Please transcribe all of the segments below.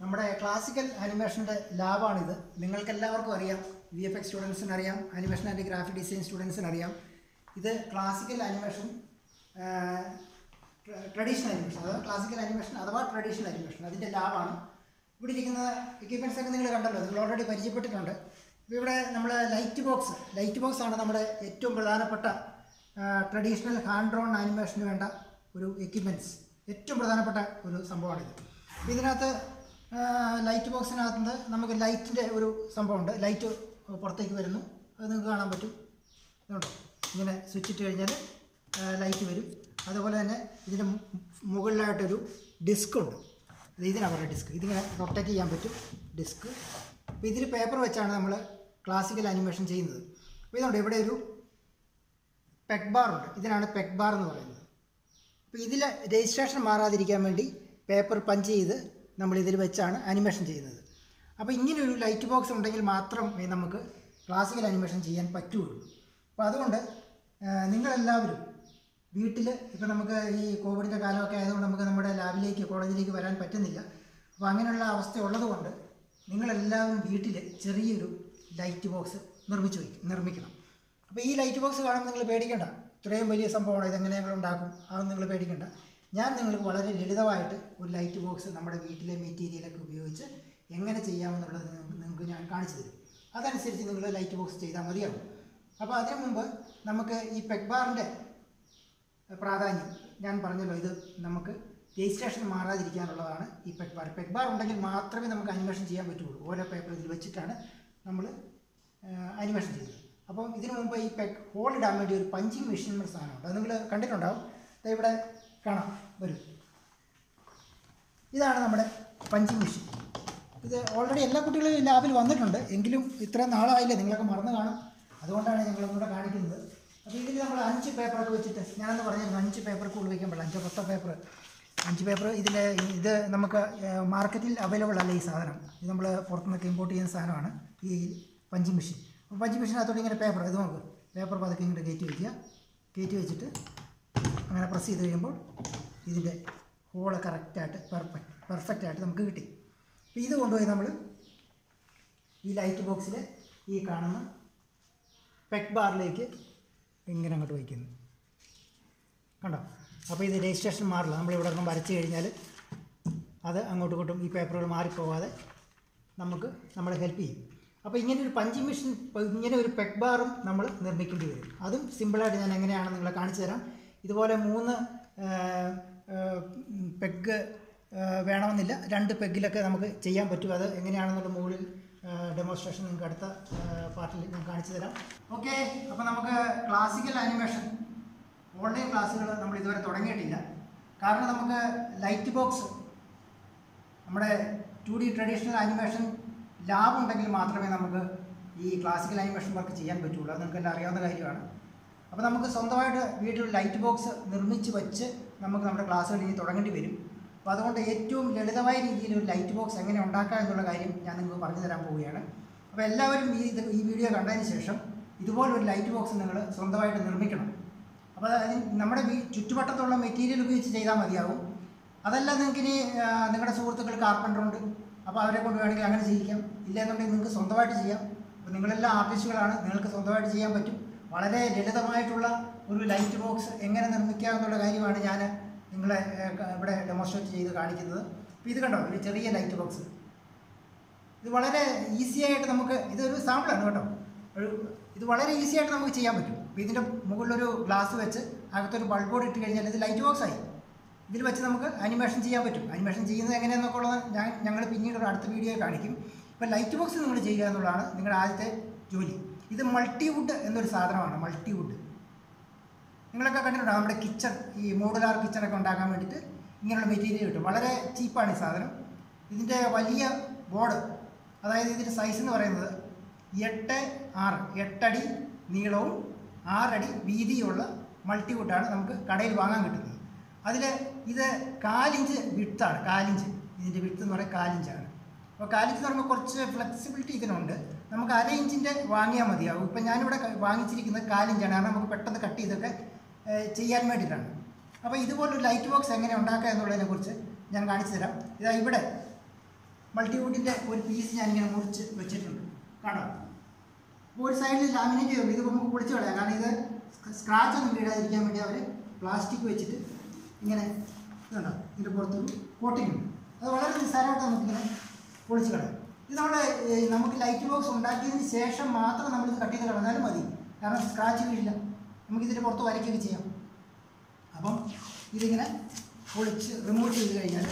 നമ്മുടെ ക്ലാസിക്കൽ ആനിമേഷൻ്റെ ലാബാണിത് നിങ്ങൾക്ക് എല്ലാവർക്കും അറിയാം വി എഫ് എക്സ് സ്റ്റുഡൻസിന് അറിയാം ആനിമേഷൻ ആൻഡ് ഗ്രാഫിക് ഡിസൈൻ സ്റ്റുഡൻസിന് അറിയാം ഇത് ക്ലാസിക്കൽ ആനിമേഷൻ ട്രഡീഷണൽ ആനിമേഷൻ അഥവാ ക്ലാസിക്കൽ ആനിമേഷൻ അഥവാ ട്രഡീഷണൽ ആനിമേഷൻ അതിൻ്റെ ലാബാണ് ഇവിടെ ഇരിക്കുന്ന എക്യുപ്മെൻറ്റ്സ് ഒക്കെ നിങ്ങൾ കണ്ടല്ലോ നിങ്ങൾ ഓൾറെഡി പരിചയപ്പെട്ടിട്ടുണ്ട് ഇപ്പോൾ ഇവിടെ നമ്മൾ ലൈറ്റ് ബോക്സ് ലൈറ്റ് ബോക്സ് ആണ് നമ്മുടെ ഏറ്റവും പ്രധാനപ്പെട്ട ട്രഡീഷണൽ ഹാൻഡ് ഡ്രോൺ ആനിമേഷന് വേണ്ട ഒരു എക്യുപ്മെൻറ്റ്സ് ഏറ്റവും പ്രധാനപ്പെട്ട ഒരു സംഭവമാണിത് അപ്പോൾ ഇതിനകത്ത് ലൈറ്റ് ബോക്സിനകത്ത് നിന്ന് നമുക്ക് ലൈറ്റിൻ്റെ ഒരു സംഭവമുണ്ട് ലൈറ്റ് പുറത്തേക്ക് വരുന്നു അത് നിങ്ങൾക്ക് കാണാൻ പറ്റും ഇതുണ്ടോ ഇങ്ങനെ സ്വിച്ച് ഇട്ട് കഴിഞ്ഞാൽ ലൈറ്റ് വരും അതുപോലെ തന്നെ ഇതിന് മു- മുകളിലായിട്ടൊരു ഡിസ്ക് ഉണ്ട് ഇത് ഇതിനാണ് പറയുക ഡിസ്ക് ഇതിങ്ങനെ റൊട്ടേറ്റ് ചെയ്യാൻ പറ്റും ഡിസ്ക് അപ്പോൾ ഇതിൽ പേപ്പർ വെച്ചാണ് നമ്മൾ ക്ലാസിക്കൽ ആനിമേഷൻ ചെയ്യുന്നത് അപ്പോൾ ഇതുണ്ട് ഇവിടെ ഒരു പെഗ് ബാർ ഉണ്ട് ഇതിനാണ് പെഗ് ബാർ എന്ന് പറയുന്നത് അപ്പോൾ ഇതിൽ രജിസ്ട്രേഷൻ മാറാതിരിക്കാൻ വേണ്ടി പേപ്പർ പഞ്ച് ചെയ്ത് നമ്മൾ ഇതിൽ വെച്ചാണ് ആനിമേഷൻ ചെയ്യുന്നത് അപ്പോൾ ഇങ്ങനെ ഒരു ലൈറ്റ് ബോക്സ് ഉണ്ടെങ്കിൽ മാത്രമേ നമുക്ക് ക്ലാസിക്കൽ ആനിമേഷൻ ചെയ്യാൻ പറ്റുള്ളൂ അപ്പോൾ അതുകൊണ്ട് ആ, നിങ്ങളെല്ലാവരും വീട്ടിൽ ഇപ്പോൾ നമുക്ക് ഈ കോവിഡിൻ്റെ കാലമൊക്കെ ആയതുകൊണ്ട് നമുക്ക് നമ്മുടെ ലാബിലേക്ക് കോളേജിലേക്ക് വരാൻ പറ്റുന്നില്ല അപ്പോൾ അങ്ങനെയുള്ള അവസ്ഥ ഉള്ളതുകൊണ്ട് നിങ്ങളെല്ലാവരും വീട്ടിൽ ചെറിയൊരു ലൈറ്റ് ബോക്സ് നിർമ്മിച്ചു വയ്ക്കും നിർമ്മിക്കണം അപ്പോൾ ഈ ലൈറ്റ് ബോക്സ് കാണുമ്പോൾ നിങ്ങൾ പേടിക്കണ്ട ഇത്രയും വലിയ സംഭവമാണ് ഇതെങ്ങനെ ഞങ്ങൾ ഉണ്ടാക്കും അതൊന്നും നിങ്ങൾ പേടിക്കണ്ട ഞാൻ നിങ്ങൾക്ക് വളരെ ലളിതമായിട്ട് ഒരു ലൈറ്റ് ബോക്സ് നമ്മുടെ വീട്ടിലെ മെറ്റീരിയലൊക്കെ ഉപയോഗിച്ച് എങ്ങനെ ചെയ്യാമെന്നുള്ളത് നിങ്ങൾക്ക് നിങ്ങൾക്ക് ഞാൻ കാണിച്ചു തരും അതനുസരിച്ച് നിങ്ങൾ ലൈറ്റ് ബോക്സ് ചെയ്താൽ മതിയാവും അപ്പോൾ അതിനു മുമ്പ് നമുക്ക് ഈ പെഗ്ബാറിൻ്റെ പ്രാധാന്യം ഞാൻ പറഞ്ഞല്ലോ ഇത് നമുക്ക് രജിസ്ട്രേഷൻ മാറാതിരിക്കാനുള്ളതാണ് ഈ പെഗ് ബാർ പെഗ് ബാർ ഉണ്ടെങ്കിൽ മാത്രമേ നമുക്ക് അനിമേഷൻ ചെയ്യാൻ പറ്റുള്ളൂ ഓരോ പേപ്പർ ഇതിൽ വെച്ചിട്ടാണ് നമ്മൾ അനിമേഷൻ ചെയ്യുന്നത് അപ്പം ഇതിനു മുമ്പ് ഈ പെഗ് ഹോൾ ഇടാൻ വേണ്ടി ഒരു പഞ്ചിങ് മെഷീൻ എന്നൊരു സാധനമുണ്ട് അത് നിങ്ങൾ കണ്ടിട്ടുണ്ടാവും ദേ ഇവിടെ കാണാം വരും ഇതാണ് നമ്മുടെ പഞ്ചിങ് മെഷീൻ ഇത് ഓൾറെഡി എല്ലാ കുട്ടികളും ഈ ലാബിൽ വന്നിട്ടുണ്ട് എങ്കിലും ഇത്രയും നാളായില്ലേ നിങ്ങളൊക്കെ മറന്നു കാണും അതുകൊണ്ടാണ് ഞങ്ങൾ ഒന്നുകൂടെ കാണിക്കുന്നത് അപ്പോൾ ഇതിൽ നമ്മൾ അഞ്ച് പേപ്പറൊക്കെ വെച്ചിട്ട് ഞാനെന്ന് പറഞ്ഞിരുന്നു അഞ്ച് പേപ്പർ കൂടുതൽ വയ്ക്കാൻ പാടില്ല അഞ്ചോ പത്തോ പേപ്പർ അഞ്ച് പേപ്പർ ഇതിൽ ഇത് നമുക്ക് മാർക്കറ്റിൽ അവൈലബിൾ അല്ല ഈ സാധനം ഇത് നമ്മൾ പുറത്തുനിന്നൊക്കെ ഇമ്പോർട്ട് ചെയ്യുന്ന സാധനമാണ് ഈ പഞ്ചിങ് മെഷീൻ അപ്പോൾ പഞ്ചിങ് മെഷീനകത്തോട്ട് ഇങ്ങനെ പേപ്പർ ഇത് നോക്ക് പേപ്പർ പതുക്കെ ഇങ്ങോട്ട് കയറ്റി വയ്ക്കുക കയറ്റി വെച്ചിട്ട് അങ്ങനെ പ്രസ് ചെയ്ത് കഴിയുമ്പോൾ ഇതിൻ്റെ ഹോള് കറക്റ്റായിട്ട് പെർഫെക്റ്റ് പെർഫെക്റ്റ് ആയിട്ട് നമുക്ക് കിട്ടി അപ്പോൾ ഇത് കൊണ്ടുപോയി നമ്മൾ ഈ ലൈറ്റ് ബോക്സിൽ ഈ കാണുന്ന പെക് ബാറിലേക്ക് ഇങ്ങനെ അങ്ങോട്ട് വയ്ക്കുന്നു കണ്ടോ അപ്പോൾ ഇത് രജിസ്ട്രേഷൻ മാറില്ല നമ്മളിവിടെ ഒരെണ്ണം വരച്ച് കഴിഞ്ഞാൽ അത് അങ്ങോട്ടും ഇങ്ങോട്ടും ഈ പേപ്പറുകൾ മാറിപ്പോവാതെ നമുക്ക് നമ്മളെ ഹെൽപ്പ് ചെയ്യും അപ്പോൾ ഇങ്ങനെ ഒരു പഞ്ചിങ് മെഷീൻ ഇങ്ങനെ ഒരു പെഗ് ബാറും നമ്മൾ നിർമ്മിക്കേണ്ടി വരും അതും സിമ്പിളായിട്ട് ഞാൻ എങ്ങനെയാണെന്ന് നിങ്ങളെ കാണിച്ചു തരാം ഇതുപോലെ മൂന്ന് പെഗ് വേണമെന്നില്ല രണ്ട് പെഗിലൊക്കെ നമുക്ക് ചെയ്യാൻ പറ്റും അത് എങ്ങനെയാണെന്നുള്ള മുകളിൽ ഡെമോൺസ്ട്രേഷൻ നിങ്ങൾക്ക് അടുത്ത പാർട്ടിൽ ഞാൻ കാണിച്ചു തരാം ഓക്കെ അപ്പോൾ നമുക്ക് ക്ലാസിക്കൽ ആനിമേഷൻ ഓൺലൈൻ ക്ലാസ്സുകൾ നമ്മൾ ഇതുവരെ തുടങ്ങിയിട്ടില്ല കാരണം നമുക്ക് ലൈറ്റ് ബോക്സ് നമ്മുടെ two D traditional animation lab ഉണ്ടെങ്കിൽ മാത്രമേ നമുക്ക് ഈ ക്ലാസിക്കൽ ആനിമേഷൻ വർക്ക് ചെയ്യാൻ പറ്റുള്ളൂ അത് നിങ്ങൾക്ക് എല്ലാം അറിയാവുന്ന കാര്യമാണ് അപ്പോൾ നമുക്ക് സ്വന്തമായിട്ട് വീട്ടിൽ ലൈറ്റ് ബോക്സ് നിർമ്മിച്ച് വെച്ച് നമുക്ക് നമ്മുടെ ക്ലാസ്സുകൾ ഇനി തുടങ്ങേണ്ടി വരും അപ്പോൾ അതുകൊണ്ട് ഏറ്റവും ലളിതമായ രീതിയിൽ ഒരു ലൈറ്റ് ബോക്സ് എങ്ങനെ ഉണ്ടാക്കാം എന്നുള്ള കാര്യം ഞാൻ നിങ്ങൾക്ക് പറഞ്ഞു തരാൻ പോവുകയാണ് അപ്പോൾ എല്ലാവരും ഈ ഇത് ഈ വീഡിയോ കണ്ടതിന് ശേഷം ഇതുപോലൊരു ലൈറ്റ് ബോക്സ് നിങ്ങൾ സ്വന്തമായിട്ട് നിർമ്മിക്കണം അപ്പോൾ അതിന് നമ്മുടെ വീ ചുറ്റുവട്ടത്തുള്ള മെറ്റീരിയൽ ഉപയോഗിച്ച് ചെയ്താൽ മതിയാവും അതല്ല നിങ്ങൾക്ക് ഇനി ആ, നിങ്ങളുടെ സുഹൃത്തുക്കൾ കാർപ്പൻ്റർ ഉണ്ട് അപ്പോൾ അവരെ കൊണ്ട് വേണമെങ്കിൽ അങ്ങനെ ചെയ്യിക്കാം ഇല്ലെന്നുണ്ടെങ്കിൽ നിങ്ങൾക്ക് സ്വന്തമായിട്ട് ചെയ്യാം അപ്പോൾ നിങ്ങളെല്ലാം ആർട്ടിസ്റ്റുകളാണ് നിങ്ങൾക്ക് സ്വന്തമായിട്ട് ചെയ്യാൻ പറ്റും വളരെ ലളിതമായിട്ടുള്ള ഒരു ലൈറ്റ് ബോക്സ് എങ്ങനെ നിർമ്മിക്കാം എന്നുള്ള കാര്യമാണ് ഞാൻ നിങ്ങളെ ഏ, ക- ഇവിടെ ഡെമോൺസ്ട്രേറ്റ് ചെയ്ത് കാണിക്കുന്നത് അപ്പോൾ ഇത് കണ്ടോ ഒരു ചെറിയ ലൈറ്റ് ബോക്സ് ഇത് വളരെ ഈസി ആയിട്ട് നമുക്ക് ഇതൊരു സാമ്പിളാണ് കേട്ടോ ഒരു ഇത് വളരെ ഈസി ആയിട്ട് നമുക്ക് ചെയ്യാൻ പറ്റും അപ്പോൾ ഇതിൻ്റെ മുകളിലൊരു ഗ്ലാസ് വെച്ച് അകത്തൊരു ബൾബോർഡ് ഇട്ട് കഴിഞ്ഞാൽ ഇത് ലൈറ്റ് ബോക്സ് ആയി ഇതിൽ വെച്ച് നമുക്ക് അനിമേഷൻ ചെയ്യാൻ പറ്റും അനിമേഷൻ ചെയ്യുന്നത് എങ്ങനെയാണെന്നൊക്കെ ഉള്ളത് ഞാൻ ഞങ്ങൾ പിന്നീട് ഒരു അടുത്ത വീഡിയോ കാണിക്കും ഇപ്പോൾ ലൈറ്റ് ബോക്സ് നിങ്ങൾ ചെയ്യുക എന്നുള്ളതാണ് നിങ്ങളുടെ ആദ്യത്തെ ജോലി ഇത് മൾട്ടിവുഡ് എന്നൊരു സാധനമാണ് മൾട്ടിവുഡ് നിങ്ങളൊക്കെ കണ്ടിട്ടുണ്ടോ നമ്മുടെ കിച്ചൺ ഈ മോഡുലാർ കിച്ചണൊക്കെ ഉണ്ടാക്കാൻ വേണ്ടിയിട്ട് ഇങ്ങനെയുള്ള മെറ്റീരിയൽ കിട്ടും വളരെ ചീപ്പാണ് ഈ സാധനം ഇതിൻ്റെ വലിയ ബോർഡ് അതായത് ഇതിൻ്റെ സൈസ് എന്ന് പറയുന്നത് എട്ട് ആറ് എട്ടടി നീളവും ആറടി വീതിയുള്ള മൾട്ടിവുഡാണ് നമുക്ക് കടയിൽ വാങ്ങാൻ കിട്ടുന്നത് അതിൽ ഇത് കാലിഞ്ച് വിട്ടാണ് കാലിഞ്ച് ഇതിൻ്റെ വിട്ട് എന്ന് പറയുന്നത് കാലിഞ്ചാണ് അപ്പോൾ കാലിഞ്ച് എന്ന് പറയുമ്പോൾ കുറച്ച് ഫ്ലെക്സിബിലിറ്റി ഇതിനുണ്ട് നമുക്ക് അര ഇഞ്ചിൻ്റെ വാങ്ങിയാൽ മതിയാവും ഇപ്പം ഞാനിവിടെ ക- വാങ്ങിച്ചിരിക്കുന്നത് കാലിഞ്ചാണ് കാരണം നമുക്ക് പെട്ടെന്ന് കട്ട് ചെയ്തൊക്കെ ഏഹ്, ചെയ്യാൻ വേണ്ടിയിട്ടാണ് അപ്പോൾ ഇതുപോലൊരു ലൈറ്റ് ബോക്സ് എങ്ങനെ ഉണ്ടാക്കുക എന്നുള്ളതിനെക്കുറിച്ച് ഞാൻ കാണിച്ചു തരാം ഇതാ ഇവിടെ മൾട്ടിവുഡിൻ്റെ ഒരു പീസ് ഞാനിങ്ങനെ മുറിച്ച് വെച്ചിട്ടുണ്ട് കാണാം അപ്പോൾ ഒരു സൈഡിൽ ലാമിനേറ്റ് ചെയ്തു ഇത് നമുക്ക് പൊളിച്ച് കളയാം കാരണം ഇത് സ്ക്രാച്ച് ഒന്നും വീഴാതിരിക്കാൻ വേണ്ടി അവർ പ്ലാസ്റ്റിക് വെച്ചിട്ട് ഇങ്ങനെ ഇതുണ്ടോ ഇതിൻ്റെ പുറത്തൊരു കോട്ടിങ് ഉണ്ട് അത് വളരെ നിസ്സാരമായിട്ട് നമുക്കിങ്ങനെ പൊളിച്ച് കളയാം ഇത് നമ്മുടെ ഏ, നമുക്ക് ലൈറ്റ് ബോക്സ് ഉണ്ടാക്കിയതിന് ശേഷം മാത്രം നമ്മളിത് കട്ട് ചെയ്ത് കളഞ്ഞാലും മതി കാരണം സ്ക്രാച്ച് വീഴില്ല നമുക്കിതിൻ്റെ പുറത്ത് വരയ്ക്കുകയൊക്കെ ചെയ്യാം അപ്പം ഇതിങ്ങനെ പൊളിച്ച് റിമൂവ് ചെയ്ത് കഴിഞ്ഞാൽ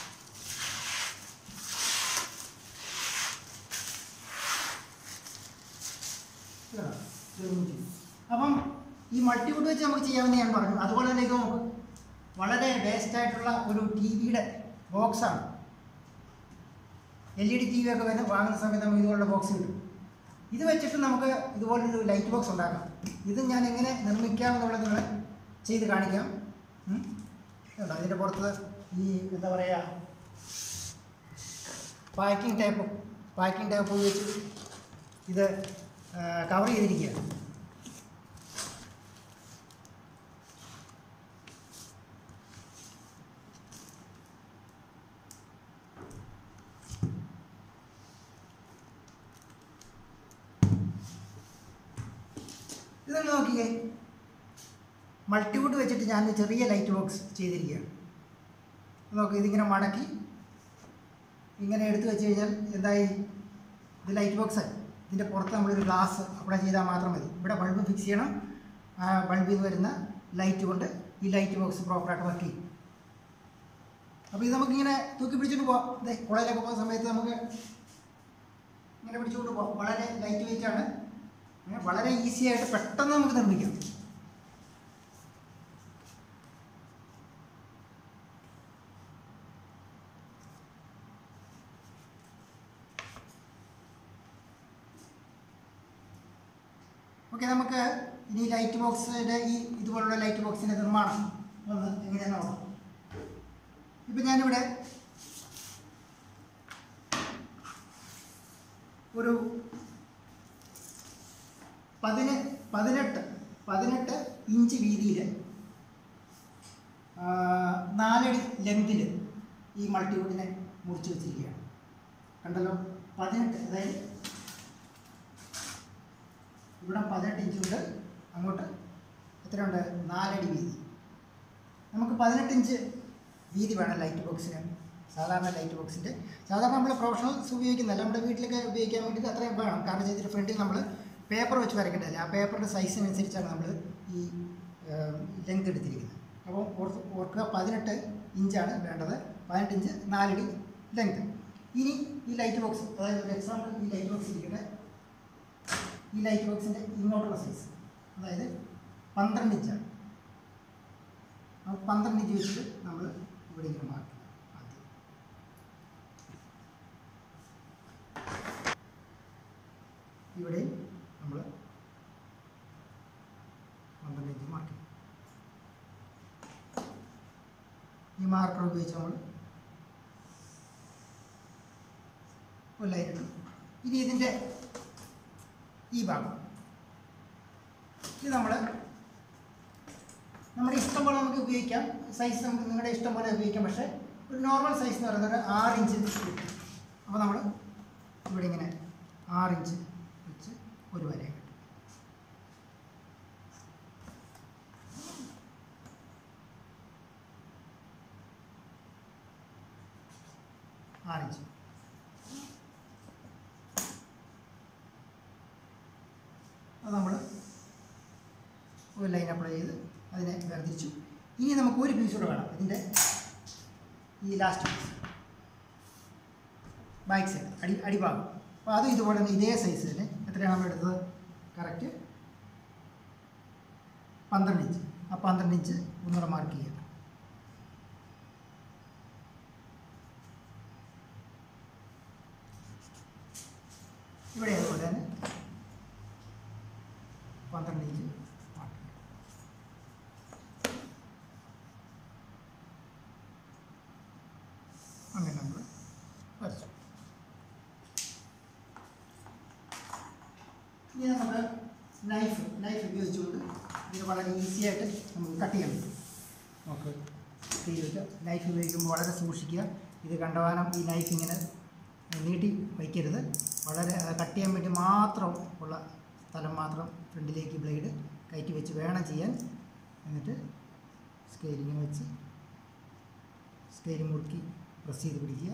ഇതാ, ഇത് remove ചെയ്തു. അപ്പം ഈ മൾട്ടിവുഡ് വെച്ച് നമുക്ക് ചെയ്യാമെന്ന് ഞാൻ പറഞ്ഞു അതുപോലെ തന്നെ ഇത് നമുക്ക് വളരെ വേസ്റ്റ് ആയിട്ടുള്ള ഒരു ടി വിയുടെ ബോക്സാണ് L E D T V ഒക്കെ വരുന്ന വാങ്ങുന്ന സമയത്ത് നമുക്ക് ഇതുപോലുള്ള ബോക്സ് കിട്ടും ഇത് വെച്ചിട്ട് നമുക്ക് ഇതുപോലൊരു ലൈറ്റ് ബോക്സ് ഉണ്ടാക്കാം ഇത് ഞാൻ എങ്ങനെ നിർമ്മിക്കാം എന്നുള്ളത് നിങ്ങൾ ചെയ്ത് കാണിക്കാം ഉം. ഇതുണ്ടോ അതിൻ്റെ പുറത്ത് ഈ എന്താ പറയുക പാക്കിംഗ് ടേപ്പ് പാക്കിംഗ് ടേപ്പ് ഉപയോഗിച്ച് ഇത് കവർ ചെയ്തിരിക്കുകയാണ് ഇത് നിങ്ങൾ നോക്കിക്കേ മൾട്ടിവുഡ് വെച്ചിട്ട് ഞാൻ ചെറിയ ലൈറ്റ് ബോക്സ് ചെയ്തിരിക്കുകയാണ് നോക്ക് ഇതിങ്ങനെ മടക്കി ഇങ്ങനെ എടുത്തു വെച്ച് കഴിഞ്ഞാൽ എന്തായി ഇത് ലൈറ്റ് ബോക്സ് ഇതിൻ്റെ പുറത്ത് നമ്മളൊരു ഗ്ലാസ് അപ്ലൈ ചെയ്താൽ മാത്രം മതി ഇവിടെ ബൾബ് ഫിക്സ് ചെയ്യണം ആ ബൾബിൽ നിന്ന് വരുന്ന ലൈറ്റ് കൊണ്ട് ഈ ലൈറ്റ് ബോക്സ് പ്രോപ്പറായിട്ട് വർക്ക് ചെയ്യും അപ്പോൾ ഇത് നമുക്കിങ്ങനെ തൂക്കി പിടിച്ചിട്ട് പോവാം ഇതേ കോളേജിലൊക്കെ പോകുന്ന സമയത്ത് നമുക്ക് ഇങ്ങനെ പിടിച്ചുകൊണ്ട് പോകാം വളരെ ലൈറ്റ് വെയിറ്റ് ആണ് അങ്ങനെ വളരെ ഈസി ആയിട്ട് പെട്ടെന്ന് നമുക്ക് നിർമ്മിക്കാം ഓക്കെ നമുക്ക് ഇനി ലൈറ്റ് ബോക്സിൻ്റെ ഈ ഇതുപോലുള്ള ലൈറ്റ് ബോക്സിൻ്റെ നിർമ്മാണം ഒന്ന് എങ്ങനെയാണെന്ന് നോക്കാം ഇപ്പം ഞാനിവിടെ ഒരു പതിനെ പതിനെട്ട് പതിനെട്ട് ഇഞ്ച് വീതിയിൽ നാലടി ലെങ്തിൽ ഈ മൾട്ടിവുഡിനെ മുറിച്ച് വെച്ചിരിക്കുകയാണ് കണ്ടല്ലോ പതിനെട്ട് അതായത് ഇവിടെ പതിനെട്ട് ഇഞ്ച് ഉണ്ട് അങ്ങോട്ട് എത്രയുണ്ട് നാലടി വീതി നമുക്ക് പതിനെട്ട് ഇഞ്ച് വീതി വേണം ലൈറ്റ് ബോക്സിന് സാധാരണ ലൈറ്റ് ബോക്സിൻ്റെ സാധാരണ നമ്മൾ പ്രൊഫഷണൽസ് ഉപയോഗിക്കുന്നതല്ല നമ്മുടെ വീട്ടിലൊക്കെ ഉപയോഗിക്കാൻ വേണ്ടിയിട്ട് അത്രയും വേണം കാരണം ഇതിൻ്റെ ഫ്രണ്ടിൽ നമ്മൾ പേപ്പർ വെച്ച് വരയ്ക്കേണ്ടതല്ല ആ പേപ്പറിൻ്റെ സൈസിനനുസരിച്ചാണ് നമ്മൾ ഈ ലെങ്ത് എടുത്തിരിക്കുന്നത് അപ്പോൾ ഓർത്ത് ഓർക്കുക പതിനെട്ട് ഇഞ്ചാണ് വേണ്ടത് പതിനെട്ട് ഇഞ്ച് നാലടി ലെങ്ത് ഇനി ഈ ലൈറ്റ് ബോക്സ് അതായത് ഒരു എക്സാമ്പിൾ ഈ ലൈറ്റ് ബോക്സ് ഇരിക്കട്ടെ ഈ ലൈറ്റ് ബോക്സിൻ്റെ ഇങ്ങോട്ടുള്ള സൈസ് അതായത് പന്ത്രണ്ട് ഇഞ്ചാണ് അപ്പോൾ പന്ത്രണ്ട് ഇഞ്ച് വെച്ചിട്ട് നമ്മൾ ഇവിടെ ഇങ്ങനെ മാർക്ക് ചെയ്യാം ആദ്യം ഇവിടെ നമ്മൾ പന്ത്രണ്ട് ഇഞ്ച് മാർക്ക് ചെയ്യും ഈ മാർക്കർ ഉപയോഗിച്ച് നമ്മൾ ഒരു ലൈൻ ഇടും ഇനി ഇതിൻ്റെ ഈ ഭാഗം ഇത് നമ്മൾ നമ്മുടെ ഇഷ്ടം പോലെ നമുക്ക് ഉപയോഗിക്കാം സൈസ് നമുക്ക് നിങ്ങളുടെ ഇഷ്ടം പോലെ ഉപയോഗിക്കാം പക്ഷേ ഒരു നോർമൽ സൈസ് എന്ന് പറയുന്നത് ആറ് ഇഞ്ച് കിട്ടും അപ്പോൾ നമ്മൾ ഇവിടെ ഇങ്ങനെ ആറ് ഇഞ്ച് വെച്ച് ഒരു വര കിട്ടും ആറ് ഇഞ്ച് അത് നമ്മൾ ഒരു ലൈൻ അപ്ലൈ ചെയ്ത് അതിനെ വേർതിരിച്ചു ഇനി നമുക്ക് ഒരു പീസ് കൂടെ വേണം ഇതിൻ്റെ ഈ ലാസ്റ്റ് പീസ് ബാക്ക് സൈഡ് അടി അടിഭാഗം അപ്പോൾ അതും ഇതുപോലെ തന്നെ ഇതേ സൈസ് തന്നെ എത്രയാണ് നമ്മൾ എടുത്തത് കറക്റ്റ് പന്ത്രണ്ട് ഇഞ്ച് ആ പന്ത്രണ്ട് ഇഞ്ച് ഒന്നുകൂടെ മാർക്ക് ചെയ്യാം ഇവിടെ അതുപോലെ തന്നെ പന്ത്രണ്ട് ഇഞ്ച് മാർക്ക് ചെയ്യാം അങ്ങനെ നമ്മൾ വരച്ചു ഇനി നമുക്ക് നൈഫ് നൈഫ് ഉപയോഗിച്ചുകൊണ്ട് ഇത് വളരെ ഈസി ആയിട്ട് നമുക്ക് കട്ട് ചെയ്യാൻ പറ്റും നമുക്ക് ചെയ്തിട്ട് നൈഫ് ഉപയോഗിക്കുമ്പോൾ വളരെ സൂക്ഷിക്കുക ഇത് കണ്ടവാനം ഈ നൈഫ് ഇങ്ങനെ നീട്ടി വയ്ക്കരുത് വളരെ ആ, കട്ട് ചെയ്യാൻ വേണ്ടി മാത്രം ഉള്ള സ്ഥലം മാത്രം ഫ്രണ്ടിലേക്ക് ബ്ലേഡ് കയറ്റി വെച്ച് വേണം ചെയ്യാൻ എന്നിട്ട് സ്കെയിലിങ്ങനെ വെച്ച് സ്കെയിൽ മുറുക്കി പ്രസ് ചെയ്ത് പിടിക്കുക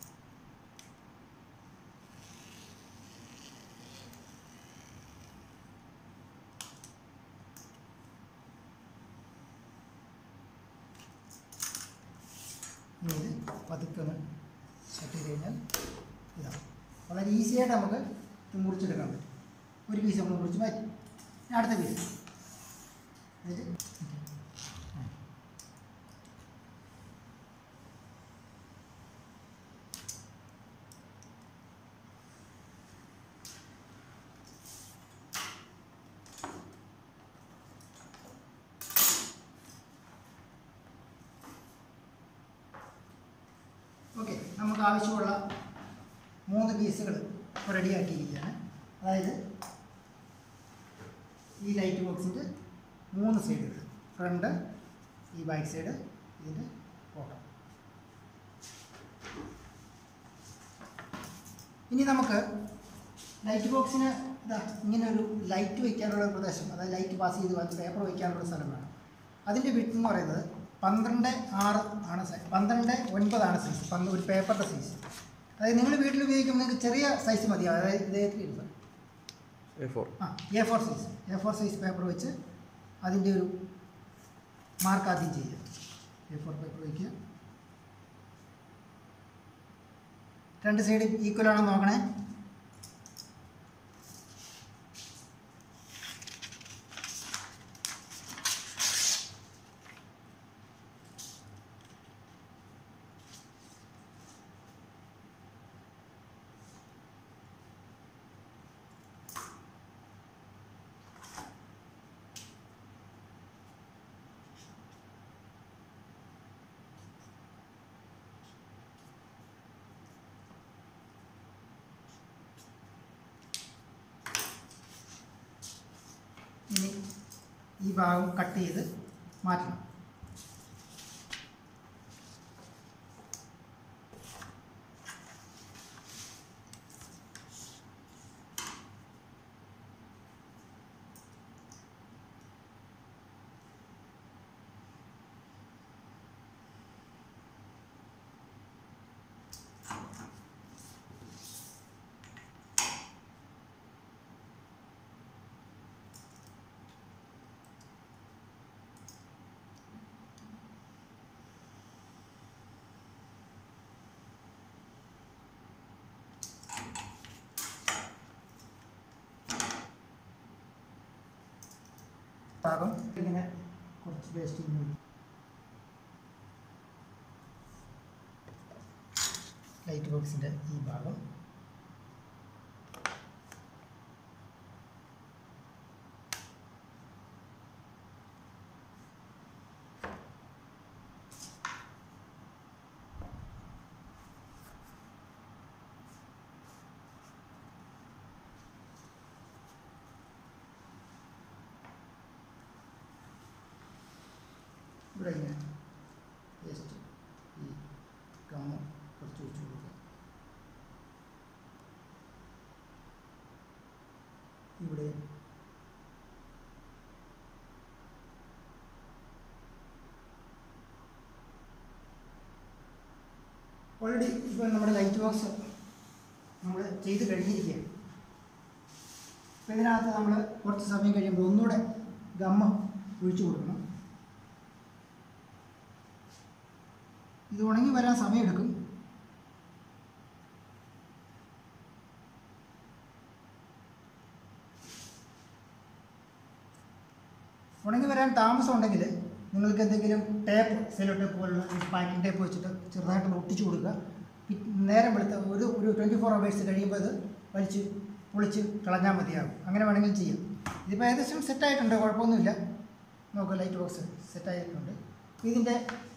ഇനി ഇത് പതുക്കെ ഒന്ന് കട്ട് ചെയ്ത് കഴിഞ്ഞാൽ ഇതാണ് വളരെ ഈസിയായിട്ട് നമുക്ക് ഇത് മുറിച്ചെടുക്കാൻ പറ്റും ഒരു പീസ് നമ്മൾ മുറിച്ച് മാറ്റി ഇനി അടുത്ത പീസ് എന്നിട്ട് ആ. ഓക്കെ നമുക്ക് ആവശ്യമുള്ള മൂന്ന് പീസുകൾ ഇപ്പോൾ റെഡിയാക്കിയിരിക്കുകയാണ് അതായത് ഈ ലൈറ്റ് ബോക്സിൻ്റെ മൂന്ന് സൈഡുകൾ ഫ്രണ്ട് ഈ ബാക്ക് സൈഡ് ഇതിൻ്റെ ബോട്ടം ഇനി നമുക്ക് ലൈറ്റ് ബോക്സിന് ഇതാ ഇങ്ങനെ ഒരു ലൈറ്റ് വയ്ക്കാനുള്ള ഒരു പ്രദേശം അതായത് ലൈറ്റ് പാസ് ചെയ്ത് വന്ന് പേപ്പർ വയ്ക്കാനുള്ള സ്ഥലം വേണം അതിൻ്റെ വിട്ട് എന്ന് പറയുന്നത് പന്ത്രണ്ട് ആറ് ആണ് സൈസ് പന്ത്രണ്ട് ഒൻപതാണ് സൈസ് പന്ത് ഒരു പേപ്പറിൻ്റെ സൈസ് അതായത് നിങ്ങൾ വീട്ടിൽ ഉപയോഗിക്കുമ്പോൾ നിങ്ങൾക്ക് ചെറിയ സൈസ് മതി അതായത് ഇത് എത്രയാണ് എ ഫോർ ആ A four size A four size paper വെച്ച് അതിൻ്റെ ഒരു മാർക്ക് ആദ്യം ചെയ്യുക എ ഫോർ പേപ്പർ വയ്ക്കുക രണ്ട് സൈഡ് ഈക്വൽ ആണോ നോക്കണേ ഇനി ഈ ഭാഗം കട്ട് ചെയ്ത് മാറ്റണം ഭാഗം ഇങ്ങനെ കുറച്ച് പേസ്റ്റ് ലൈറ്റ് ബോക്സിൻ്റെ ഈ ഭാഗം ഇവിടെ ഇങ്ങനെ ജസ്റ്റ് ഈ ഗമ്മ് കുറച്ച് ഒഴിച്ച് കൊടുക്കുക ഇവിടെ ഓൾറെഡി ഇപ്പോൾ നമ്മുടെ ലൈറ്റ് ബോക്സ് നമ്മൾ ചെയ്ത് കഴിഞ്ഞിരിക്കുകയാണ് അപ്പോൾ ഇതിനകത്ത് നമ്മൾ കുറച്ച് സമയം കഴിയുമ്പോൾ ഒന്നുകൂടെ ഗമ്മ ഒഴിച്ചു കൊടുക്കണം ഇത് ഉണങ്ങി വരാൻ സമയമെടുക്കും ഉണങ്ങി വരാൻ താമസം ഉണ്ടെങ്കിൽ നിങ്ങൾക്ക് എന്തെങ്കിലും ടേപ്പ് സെലോ ടേപ്പ് പോലുള്ള പാക്കിംഗ് ടേപ്പ് വെച്ചിട്ട് ചെറുതായിട്ട് ഒട്ടിച്ചു കൊടുക്കുക പി- നേരം വെളുത്ത ഒരു ഒരു ട്വൻറ്റി ഫോർ അവേഴ്സ് കഴിയുമ്പോൾ ഇത് വലിച്ച് പൊളിച്ച് കളഞ്ഞാൽ മതിയാകും അങ്ങനെ വേണമെങ്കിൽ ചെയ്യാം ഇതിപ്പോൾ ഏകദേശം സെറ്റായിട്ടുണ്ട് കുഴപ്പമൊന്നുമില്ല നോക്കുക ലൈറ്റ് ബോക്സ് സെറ്റായിട്ടുണ്ട് ഇതിൻ്റെ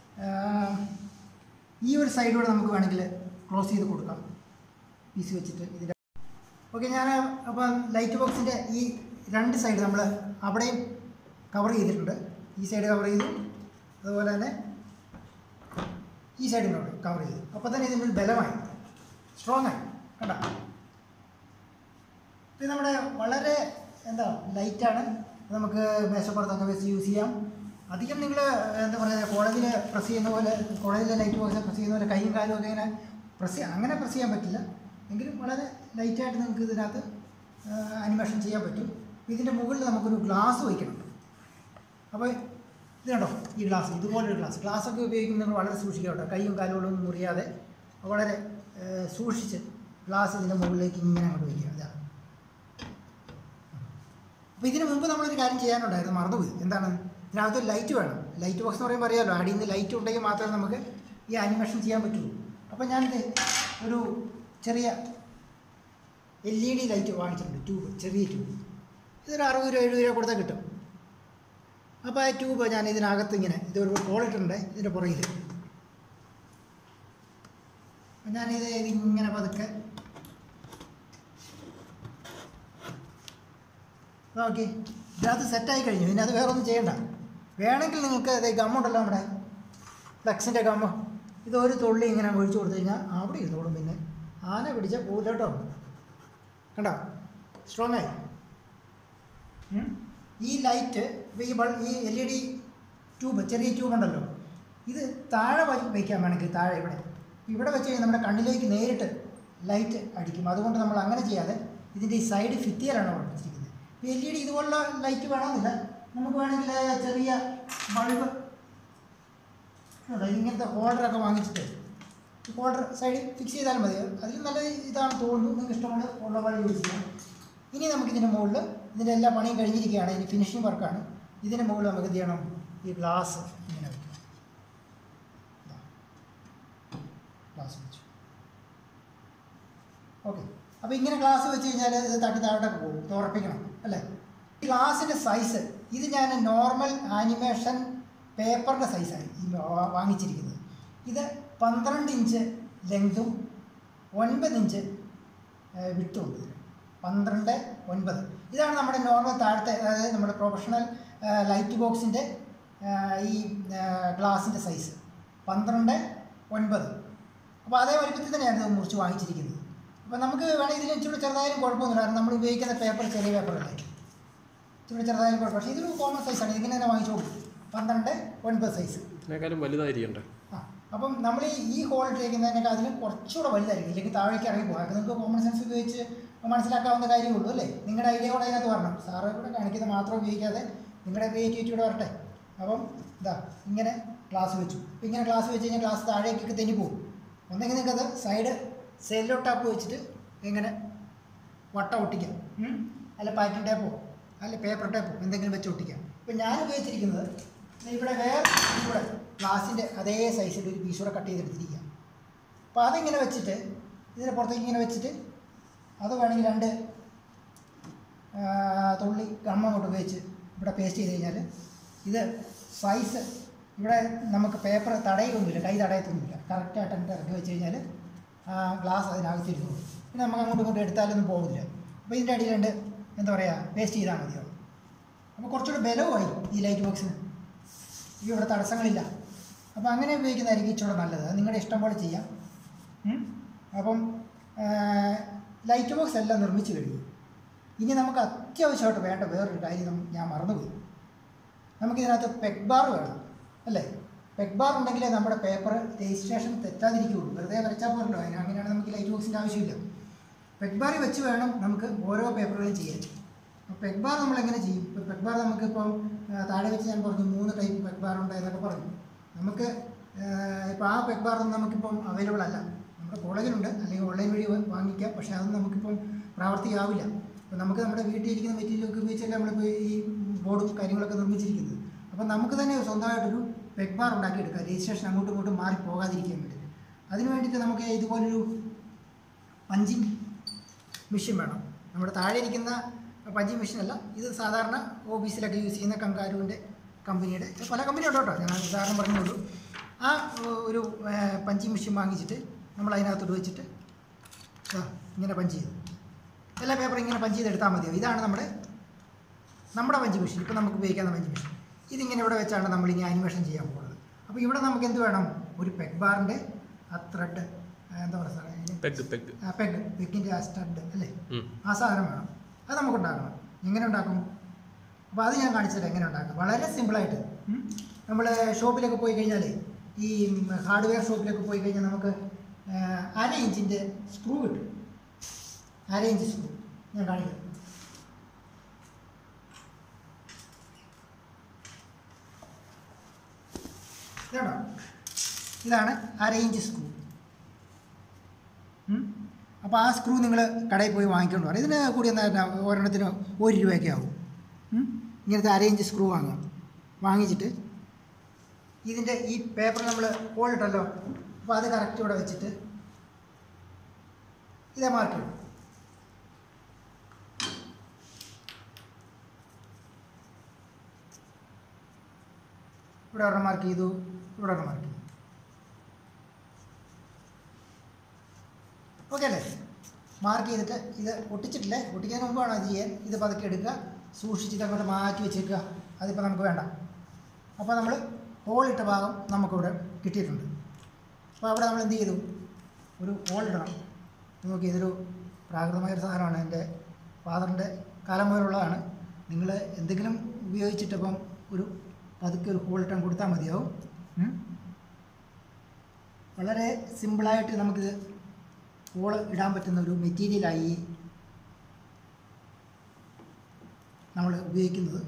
ഈ ഒരു സൈഡിലൂടെ നമുക്ക് വേണമെങ്കിൽ ക്ലോസ് ചെയ്ത് കൊടുക്കാം പീസ് വെച്ചിട്ട് ഇതിൻ്റെ ഓക്കെ ഞാൻ അപ്പോൾ ലൈറ്റ് ബോക്സിൻ്റെ ഈ രണ്ട് സൈഡ് നമ്മൾ അവിടെയും കവർ ചെയ്തിട്ടുണ്ട് ഈ സൈഡ് കവർ ചെയ്തു അതുപോലെ തന്നെ ഈ സൈഡിനോട് കവർ ചെയ്തു അപ്പോൾ തന്നെ ഇതിൻ്റെ ഒരു ബലമായി സ്ട്രോങ് ആയി കണ്ട ഇത് നമ്മുടെ വളരെ എന്താ ലൈറ്റാണ് നമുക്ക് മേശപ്പുറത്തൊക്കെ വെച്ച് യൂസ് ചെയ്യാം അധികം നിങ്ങൾ എന്താ പറയുക കോളേജിൽ പ്രസ് ചെയ്യുന്ന പോലെ കോളേജിലെ ലൈറ്റ് ബോക്സ് പ്രസ് ചെയ്യുന്ന പോലെ കൈയും കാലും ഒക്കെ ഇങ്ങനെ പ്രസ് ചെയ്യാം അങ്ങനെ പ്രസ് ചെയ്യാൻ പറ്റില്ല എങ്കിലും വളരെ ലൈറ്റായിട്ട് നിങ്ങൾക്ക് ഇതിനകത്ത് അനിമേഷൻ ചെയ്യാൻ പറ്റും ഇതിൻ്റെ മുകളിൽ നമുക്കൊരു ഗ്ലാസ് വയ്ക്കണം അപ്പോൾ ഇത് കണ്ടോ ഈ ഗ്ലാസ് ഇതുപോലൊരു ഗ്ലാസ് ഗ്ലാസ്സൊക്കെ ഉപയോഗിക്കുമ്പോൾ നിങ്ങൾ വളരെ സൂക്ഷിക്കുക കേട്ടോ കൈയും കാലുകളൊന്നും മുറിയാതെ വളരെ ഏഹ്, സൂക്ഷിച്ച് ഗ്ലാസ് ഇതിൻ്റെ മുകളിലേക്ക് ഇങ്ങനെ അങ്ങോട്ട് വയ്ക്കുക ഇതാ അപ്പോൾ ഇതിന് മുമ്പ് നമ്മളൊരു കാര്യം ചെയ്യാനുണ്ടായിരുന്നു മറന്നുപോയി എന്താണ് ഇതിനകത്ത് ഒരു ലൈറ്റ് വേണം ലൈറ്റ് ബോക്സ് എന്ന് പറയുമ്പോൾ അറിയാമല്ലോ അടിയിൽ നിന്ന് ലൈറ്റ് ഉണ്ടെങ്കിൽ മാത്രമേ നമുക്ക് ഈ ആനിമേഷൻ ചെയ്യാൻ പറ്റുള്ളൂ അപ്പോൾ ഞാനിത് ഒരു ചെറിയ എൽ ഇ ഡി ലൈറ്റ് വാങ്ങിച്ചിട്ടുണ്ട് ട്യൂബ് ചെറിയ ട്യൂബ് ഇതൊരു അറുപത് രൂപ എഴുപത് രൂപ കൊടുത്താൽ കിട്ടും അപ്പോൾ ആ ട്യൂബ് ഞാൻ ഇതിനകത്ത് ഇങ്ങനെ ഇതൊരു ഹോളിട്ടുണ്ട് ഇതിൻ്റെ പുറകിൽ അപ്പം ഞാനിത് ഇങ്ങനെ പതുക്കെ ഓക്കെ ഇതിനകത്ത് സെറ്റായി കഴിഞ്ഞു ഇനി അത് വേറെ ഒന്നും ചെയ്യണ്ട വേണമെങ്കിൽ നിങ്ങൾക്ക് ഇത് ഗമ്മുണ്ടല്ലോ നമ്മുടെ ഫ്ലെക്സിൻ്റെ ഗമ്മ് ഇത് ഒരു തുള്ളി ഇങ്ങനെ ഒഴിച്ചു കൊടുത്തു കഴിഞ്ഞാൽ അവിടെ ഇരുന്നോളും പിന്നെ ആന പിടിച്ച പോകില്ല കേട്ടോ കണ്ടോ സ്ട്രോങ് ആയി ഉം. ഈ ലൈറ്റ് ഇപ്പോൾ ഈ ബൾ ഈ എൽ ഇ ഡി ട്യൂബ് ചെറിയ ട്യൂബ് ഉണ്ടല്ലോ ഇത് താഴെ വ- വയ്ക്കാൻ വേണമെങ്കിൽ താഴെ ഇവിടെ ഇവിടെ വെച്ച് കഴിഞ്ഞാൽ നമ്മുടെ കണ്ണിലേക്ക് നേരിട്ട് ലൈറ്റ് അടിക്കും അതുകൊണ്ട് നമ്മൾ അങ്ങനെ ചെയ്യാതെ ഇതിൻ്റെ ഈ സൈഡ് ഫിത്തിയിലാണ് ഉറപ്പിച്ചിരിക്കുന്നത് ഇപ്പോൾ എൽ ഇ ഡി ഇതുപോലുള്ള ലൈറ്റ് വേണമെന്നില്ല നമുക്ക് വേണമെങ്കിൽ ചെറിയ ബൾബ് ഇങ്ങനത്തെ ഹോൾഡറൊക്കെ വാങ്ങിച്ചിട്ട് ഹോൾഡർ സൈഡിൽ ഫിക്സ് ചെയ്താലും മതി അതിൽ നല്ല ഇതാണ് തോന്നുന്നു നിങ്ങൾക്ക് ഇഷ്ടമുള്ള ഉള്ള പോലെ യൂസ് ചെയ്യാം ഇനി നമുക്ക് ഇതിൻ്റെ മുകളിൽ ഇതിൻ്റെ എല്ലാ പണിയും കഴിഞ്ഞിരിക്കുകയാണ് ഇനി ഫിനിഷിംഗ് വർക്കാണ് ഇതിൻ്റെ മുകളിൽ നമുക്ക് എന്ത് ചെയ്യണം ഈ ഗ്ലാസ് ഇങ്ങനെ വയ്ക്കാം ഗ്ലാസ് വെച്ചു ഓക്കെ അപ്പോൾ ഇങ്ങനെ ഗ്ലാസ് വെച്ച് കഴിഞ്ഞാൽ ഇത് തട്ടി താഴോട്ടൊക്കെ പോകും തുറപ്പിക്കണം അല്ലേ ഈ ഗ്ലാസിൻ്റെ സൈസ് ഇത് ഞാൻ നോർമൽ ആനിമേഷൻ പേപ്പറിൻ്റെ സൈസാണ് ഈ വാ- വാങ്ങിച്ചിരിക്കുന്നത് ഇത് പന്ത്രണ്ട് ഇഞ്ച് ലെങ്തും ഒൻപത് ഇഞ്ച് വിട്ടും ഉണ്ട് ഇതിന്. പന്ത്രണ്ട് ഒൻപത് ഇതാണ് നമ്മുടെ നോർമൽ താഴത്തെ അതായത് നമ്മുടെ പ്രൊഫഷണൽ ലൈറ്റ് ബോക്സിൻ്റെ ഈ ഗ്ലാസിൻ്റെ സൈസ് പന്ത്രണ്ട് ഒൻപത് അപ്പോൾ അതേ വലിപ്പത്തിൽ തന്നെയാണ് ഇത് മുറിച്ച് വാങ്ങിച്ചിരിക്കുന്നത് അപ്പോൾ നമുക്ക് വേണമെങ്കിൽ ഇതിന് ഇച്ചിരി ചെറുതായാലും കുഴപ്പമൊന്നുമില്ല കാരണം നമ്മൾ ഉപയോഗിക്കുന്ന പേപ്പർ ചെറിയ പേപ്പറല്ലേ ഇച്ചിരി ചെറുതായാലും കുഴപ്പം പക്ഷേ ഇതൊരു കോമൺ സൈസാണ് ഇതിങ്ങനെ തന്നെ വാങ്ങിച്ചോളൂ പന്ത്രണ്ട് ഒൻപത് സൈസ് ഇതിനേക്കാളും വലുതായിരിക്കണ്ടേ ആ അപ്പം നമ്മൾ ഈ ഈ ഹോൾ ഇട്ടിരിക്കുന്നതിനൊക്കെ അതിന് കുറച്ചുകൂടെ വലുതായിരിക്കും ഇല്ലെങ്കിൽ താഴേക്ക് ഇറങ്ങി പോകും അതൊക്കെ നിങ്ങൾക്ക് കോമൺ സെൻസ് ഉപയോഗിച്ച് മനസ്സിലാക്കാവുന്ന കാര്യമുള്ളൂ അല്ലേ നിങ്ങളുടെ ഐഡിയ കൂടെ അതിനകത്ത് വരണം സാറ് ഇവിടെ കാണിക്കുന്നത് മാത്രം ഉപയോഗിക്കാതെ നിങ്ങളുടെ ക്രിയേറ്റിവിറ്റി കൂടെ വരട്ടെ അപ്പം ഇതാ ഇങ്ങനെ ഗ്ലാസ് വെച്ചു ഇപ്പം ഇങ്ങനെ ഗ്ലാസ് വെച്ച് കഴിഞ്ഞാൽ ഗ്ലാസ് താഴേക്കൊക്കെ തെന്നി പോകും ഒന്നെങ്കിൽ നിങ്ങൾക്കത് സൈഡ് സെല്ലോ ടാപ്പ് വെച്ചിട്ട് ഇങ്ങനെ വട്ടം ഒട്ടിക്കാം ഉം? അല്ല പാക്കിംഗ് ടേപ്പോ അല്ല പേപ്പർ ടേപ്പോ എന്തെങ്കിലും വെച്ച് ഒട്ടിക്കാം ഇപ്പം ഞാൻ ഉപയോഗിച്ചിരിക്കുന്നത് ദേ ഇവിടെ വേറെ ഇവിടെ ഗ്ലാസിൻ്റെ അതേ സൈസിൽ ഒരു പീസ് കൂടെ കട്ട് ചെയ്തെടുത്തിരിക്കുക അപ്പോൾ അതിങ്ങനെ വെച്ചിട്ട് ഇതിൻ്റെ പുറത്തേക്ക് ഇങ്ങനെ വെച്ചിട്ട് അത് വേണമെങ്കിൽ രണ്ട് ആ, തുള്ളി ഗമ്മ അങ്ങോട്ട് ഉപയോഗിച്ച് ഇവിടെ പേസ്റ്റ് ചെയ്ത് കഴിഞ്ഞാൽ ഇത് സൈസ് ഇവിടെ നമുക്ക് പേപ്പർ തടയൊന്നുമില്ല കൈ തടയത്തൊന്നുമില്ല കറക്റ്റായിട്ട് അങ്ങോട്ട് ഇറക്കി വെച്ച് കഴിഞ്ഞാൽ ഗ്ലാസ് അതിനകത്തിരുന്നു പിന്നെ നമുക്ക് അങ്ങോട്ടും ഇങ്ങോട്ടും എടുത്താലൊന്നും പോകില്ല അപ്പോൾ ഇതിൻ്റെ അടിയിൽ രണ്ട് എന്താ പറയുക പേസ്റ്റ് ചെയ്താൽ മതിയാവും അപ്പോൾ കുറച്ചുകൂടെ ബലവുമായി ഈ ലൈറ്റ് ബോക്സിന് ഈ ഇവിടെ തടസ്സങ്ങളില്ല അപ്പോൾ അങ്ങനെ ഉപയോഗിക്കുന്നതായിരിക്കും ഇച്ചിരി നല്ലത് അത് നിങ്ങളുടെ ഇഷ്ടം പോലെ ചെയ്യാം ഉം? അപ്പം ലൈറ്റ് ബോക്സ് എല്ലാം നിർമ്മിച്ചു കഴിഞ്ഞു ഇനി നമുക്ക് അത്യാവശ്യമായിട്ട് വേണ്ട വേറൊരു കാര്യം നം- ഞാൻ മറന്നുപോയി നമുക്കിതിനകത്ത് പെഗ് ബാർ വേണം അല്ലേ പെഗ് ബാർ ഉണ്ടെങ്കിലേ നമ്മുടെ പേപ്പർ രജിസ്ട്രേഷൻ തെറ്റാതിരിക്കുകയുള്ളൂ വെറുതെ വരച്ചാൽ പോരല്ലോ അതിന് അങ്ങനെയാണ് നമുക്ക് ലൈറ്റ് ബോക്സിൻ്റെ ആവശ്യമില്ല പെഗ് ബാർ വെച്ച് വേണം നമുക്ക് ഓരോ പേപ്പറുകളും ചെയ്യാൻ അപ്പോൾ പെഗ് ബാർ നമ്മൾ എങ്ങനെ ചെയ്യും ഇപ്പോൾ പെഗ് ബാർ നമുക്കിപ്പം ആ, താഴെ വെച്ച് ഞാൻ പറഞ്ഞു മൂന്ന് ടൈപ്പ് പെഗ് ബാർ ഉണ്ട് എന്നൊക്കെ പറഞ്ഞു നമുക്ക് ഇപ്പോൾ ആ പെഗ് ബാറൊന്നും നമുക്കിപ്പം അവൈലബിൾ അല്ല നമ്മുടെ കോളേജിലുണ്ട് അല്ലെങ്കിൽ ഓൺലൈൻ വഴി വാ- വാങ്ങിക്കാം പക്ഷേ അതൊന്നും നമുക്കിപ്പം പ്രാവർത്തികമാവില്ല അപ്പോൾ നമുക്ക് നമ്മുടെ വീട്ടിൽ ഇരിക്കുന്ന മെറ്റീരിയലൊക്കെ ഉപയോഗിച്ചല്ലേ നമ്മളിപ്പോൾ ഈ ബോർഡും കാര്യങ്ങളൊക്കെ നിർമ്മിച്ചിരിക്കുന്നത് അപ്പോൾ നമുക്ക് തന്നെ സ്വന്തമായിട്ടൊരു പെഗ് ബാർ ഉണ്ടാക്കിയെടുക്കാം രജിസ്ട്രേഷൻ അങ്ങോട്ടും ഇങ്ങോട്ടും മാറി പോകാതിരിക്കാൻ വേണ്ടിയിട്ട് അതിന് വേണ്ടിയിട്ട് നമുക്ക് ഇതുപോലൊരു പഞ്ചിങ് മെഷീൻ വേണം നമ്മുടെ താഴെ ഇരിക്കുന്ന പഞ്ചിങ് മെഷീൻ അല്ല ഇത് സാധാരണ ഓഫീസിലൊക്കെ യൂസ് ചെയ്യുന്ന കങ്കാരുവിൻ്റെ കമ്പനിയുടെ ഇത് പല കമ്പനി ഉണ്ട് കേട്ടോ ഞാൻ ഉദാഹരണം പറഞ്ഞുള്ളൂ ആ ഏഹ്, ഒരു പഞ്ചിങ് മെഷീൻ വാങ്ങിച്ചിട്ട് നമ്മൾ അതിനകത്തോട്ട് വെച്ചിട്ട് ദാ ഇങ്ങനെ പഞ്ച് ചെയ്തു എല്ലാ പേപ്പറും ഇങ്ങനെ പഞ്ച് ചെയ്തെടുത്താൽ മതിയോ ഇതാണ് നമ്മുടെ നമ്മുടെ പഞ്ച് മെഷീൻ ഇപ്പോൾ നമുക്ക് ഉപയോഗിക്കാവുന്ന പഞ്ച് മെഷീൻ ഇതിങ്ങനെ ഇവിടെ വെച്ചാണ് നമ്മൾ ഇനി ആനിമേഷൻ ചെയ്യാൻ പോകുന്നത് അപ്പോൾ ഇവിടെ നമുക്ക് എന്ത് വേണം ഒരു പെഗ് ബാറിൻ്റെ ആ ത്രെഡ് എന്താ പറയുക സാറേ അതിന് പെഗ് പെഗ് ആ പെഗ് പെഗിൻ്റെ ആ സ്റ്റഡ് അല്ലേ ഉം. ആ സാധനം വേണം അത് നമുക്ക് ഉണ്ടാക്കണം എങ്ങനെ ഉണ്ടാക്കും അപ്പോൾ അത് ഞാൻ കാണിച്ചുതരാം എങ്ങനെ ഉണ്ടാക്കാം വളരെ സിമ്പിളായിട്ട് നമ്മൾ ഷോപ്പിലൊക്കെ പോയി കഴിഞ്ഞാൽ ഈ ഹാർഡ്വെയർ ഷോപ്പിലൊക്കെ പോയി കഴിഞ്ഞാൽ നമുക്ക് ആ, അര ഇഞ്ചിൻ്റെ സ്ക്രൂ കിട്ടും അര ഇഞ്ച് സ്ക്രൂ ഞാൻ കാണിക്കാം ഇതാണോ ഇതാണ് അര ഇഞ്ച് സ്ക്രൂ അപ്പോൾ ആ സ്ക്രൂ നിങ്ങൾ കടയിൽ പോയി വാങ്ങിക്കൊണ്ട് വരാം ഇതിന് കൂടി എന്താ ഒരെണ്ണത്തിന് ഒരു രൂപയൊക്കെ ആവും ഉം? ഇങ്ങനത്തെ അര ഇഞ്ച് സ്ക്രൂ വാങ്ങും വാങ്ങിച്ചിട്ട് ഇതിൻ്റെ ഈ പേപ്പർ നമ്മൾ ഹോളിട്ടല്ലോ അപ്പോൾ അത് കറക്റ്റ് ഇവിടെ വെച്ചിട്ട് ഇതേ മാർക്ക് ഇടും ഇവിടെ ഒരെണ്ണം മാർക്ക് ചെയ്തു ഇവിടെ ഒരെണ്ണം മാർക്ക് ചെയ്തു ഓക്കെ അല്ലേ മാർക്ക് ചെയ്തിട്ട് ഇത് ഒട്ടിച്ചിട്ടില്ലേ ഒട്ടിക്കാൻ മുമ്പ് വേണം ഇത് ചെയ്യാൻ ഇത് പതുക്കെ എടുക്കുക സൂക്ഷിച്ചിട്ട് അങ്ങോട്ട് മാറ്റി വെച്ചേക്കുക അതിപ്പോൾ നമുക്ക് വേണ്ട അപ്പോൾ നമ്മൾ ഹോളിട്ട ഭാഗം നമുക്കിവിടെ കിട്ടിയിട്ടുണ്ട് അപ്പോൾ അവിടെ നമ്മൾ എന്ത് ചെയ്തു ഒരു ഹോളിടണം നോക്കി ഇതൊരു പ്രാകൃതമായ ഒരു സാധനമാണ് എൻ്റെ ഫാദറിൻ്റെ കാലം മുതലുള്ളതാണ് നിങ്ങൾ എന്തെങ്കിലും ഉപയോഗിച്ചിട്ടിപ്പം ഒരു പതുക്കെ ഒരു ഹോളിട്ടം കൊടുത്താൽ മതിയാവും ഉം. വളരെ സിമ്പിളായിട്ട് നമുക്കിത് ഹോള് ഇടാൻ പറ്റുന്ന ഒരു മെറ്റീരിയലായി നമ്മൾ ഉപയോഗിക്കുന്നത്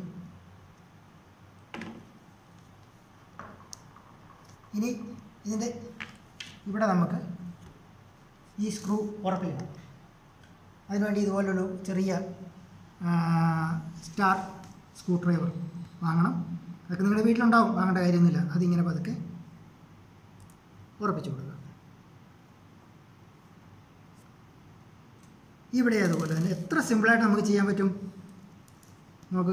ഇനി ഇതിൻ്റെ ഇവിടെ നമുക്ക് ഈ സ്ക്രൂ ഉറപ്പിക്കണം അതിനുവേണ്ടി ഇതുപോലൊരു ചെറിയ ആ, സ്റ്റാർ സ്ക്രൂ ഡ്രൈവർ വാങ്ങണം അതൊക്കെ നിങ്ങളുടെ വീട്ടിലുണ്ടാവും വാങ്ങേണ്ട കാര്യമൊന്നുമില്ല അതിങ്ങനെ പതുക്കെ ഉറപ്പിച്ചു കൊടുക്കുക ഇവിടെ അതുപോലെ തന്നെ എത്ര സിമ്പിളായിട്ട് നമുക്ക് ചെയ്യാൻ പറ്റും നോക്ക്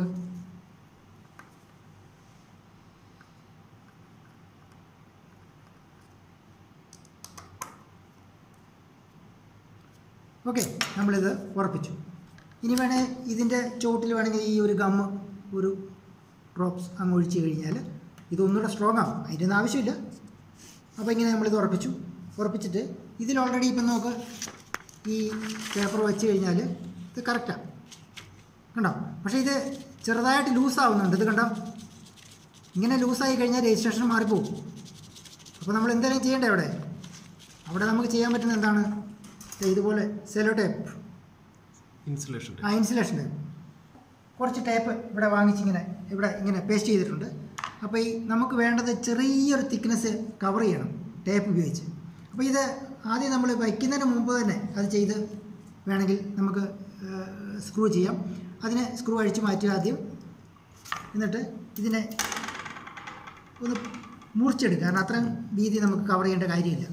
ഓക്കെ നമ്മളിത് ഉറപ്പിച്ചു ഇനി വേണേൽ ഇതിൻ്റെ ചോട്ടിൽ വേണമെങ്കിൽ ഈ ഒരു ഗമ്മ് ഒരു ഡ്രോപ്സ് അങ്ങ് ഒഴിച്ച് കഴിഞ്ഞാൽ ഇതൊന്നുകൂടെ സ്ട്രോങ് ആവും അതിൻ്റെ ഒന്നും ആവശ്യമില്ല അപ്പോൾ ഇങ്ങനെ നമ്മളിത് ഉറപ്പിച്ചു ഉറപ്പിച്ചിട്ട് ഇതിൽ ഓൾറെഡി ഇപ്പം നമുക്ക് ഈ പേപ്പർ വെച്ച് കഴിഞ്ഞാൽ ഇത് കറക്റ്റാണ് കണ്ടോ പക്ഷേ ഇത് ചെറുതായിട്ട് ലൂസാവുന്നുണ്ട് ഇത് കണ്ടോ ഇങ്ങനെ ലൂസായി കഴിഞ്ഞാൽ രജിസ്ട്രേഷൻ മാറിപ്പോവും അപ്പോൾ നമ്മൾ എന്തെങ്കിലും ചെയ്യണ്ടേ അവിടെ അവിടെ നമുക്ക് ചെയ്യാൻ പറ്റുന്ന എന്താണ് ദേ ഇതുപോലെ സെലോ ടേപ്പ് ഇൻസുലേഷൻ ആ ഇൻസുലേഷൻ ടേപ്പ് കുറച്ച് ടേപ്പ് ഇവിടെ വാങ്ങിച്ചിങ്ങനെ ഇവിടെ ഇങ്ങനെ പേസ്റ്റ് ചെയ്തിട്ടുണ്ട് അപ്പോൾ ഈ നമുക്ക് വേണ്ടത് ചെറിയൊരു തിക്നെസ് കവർ ചെയ്യണം ടേപ്പ് ഉപയോഗിച്ച് അപ്പോൾ ഇത് ആദ്യം നമ്മൾ വയ്ക്കുന്നതിന് മുമ്പ് തന്നെ അത് ചെയ്ത് വേണമെങ്കിൽ നമുക്ക് സ്ക്രൂ ചെയ്യാം അതിനെ സ്ക്രൂ അഴിച്ച് മാറ്റുക ആദ്യം എന്നിട്ട് ഇതിനെ ഒന്ന് മുറിച്ചെടുക്കുക കാരണം അത്രയും വീതി നമുക്ക് കവർ ചെയ്യേണ്ട കാര്യമില്ല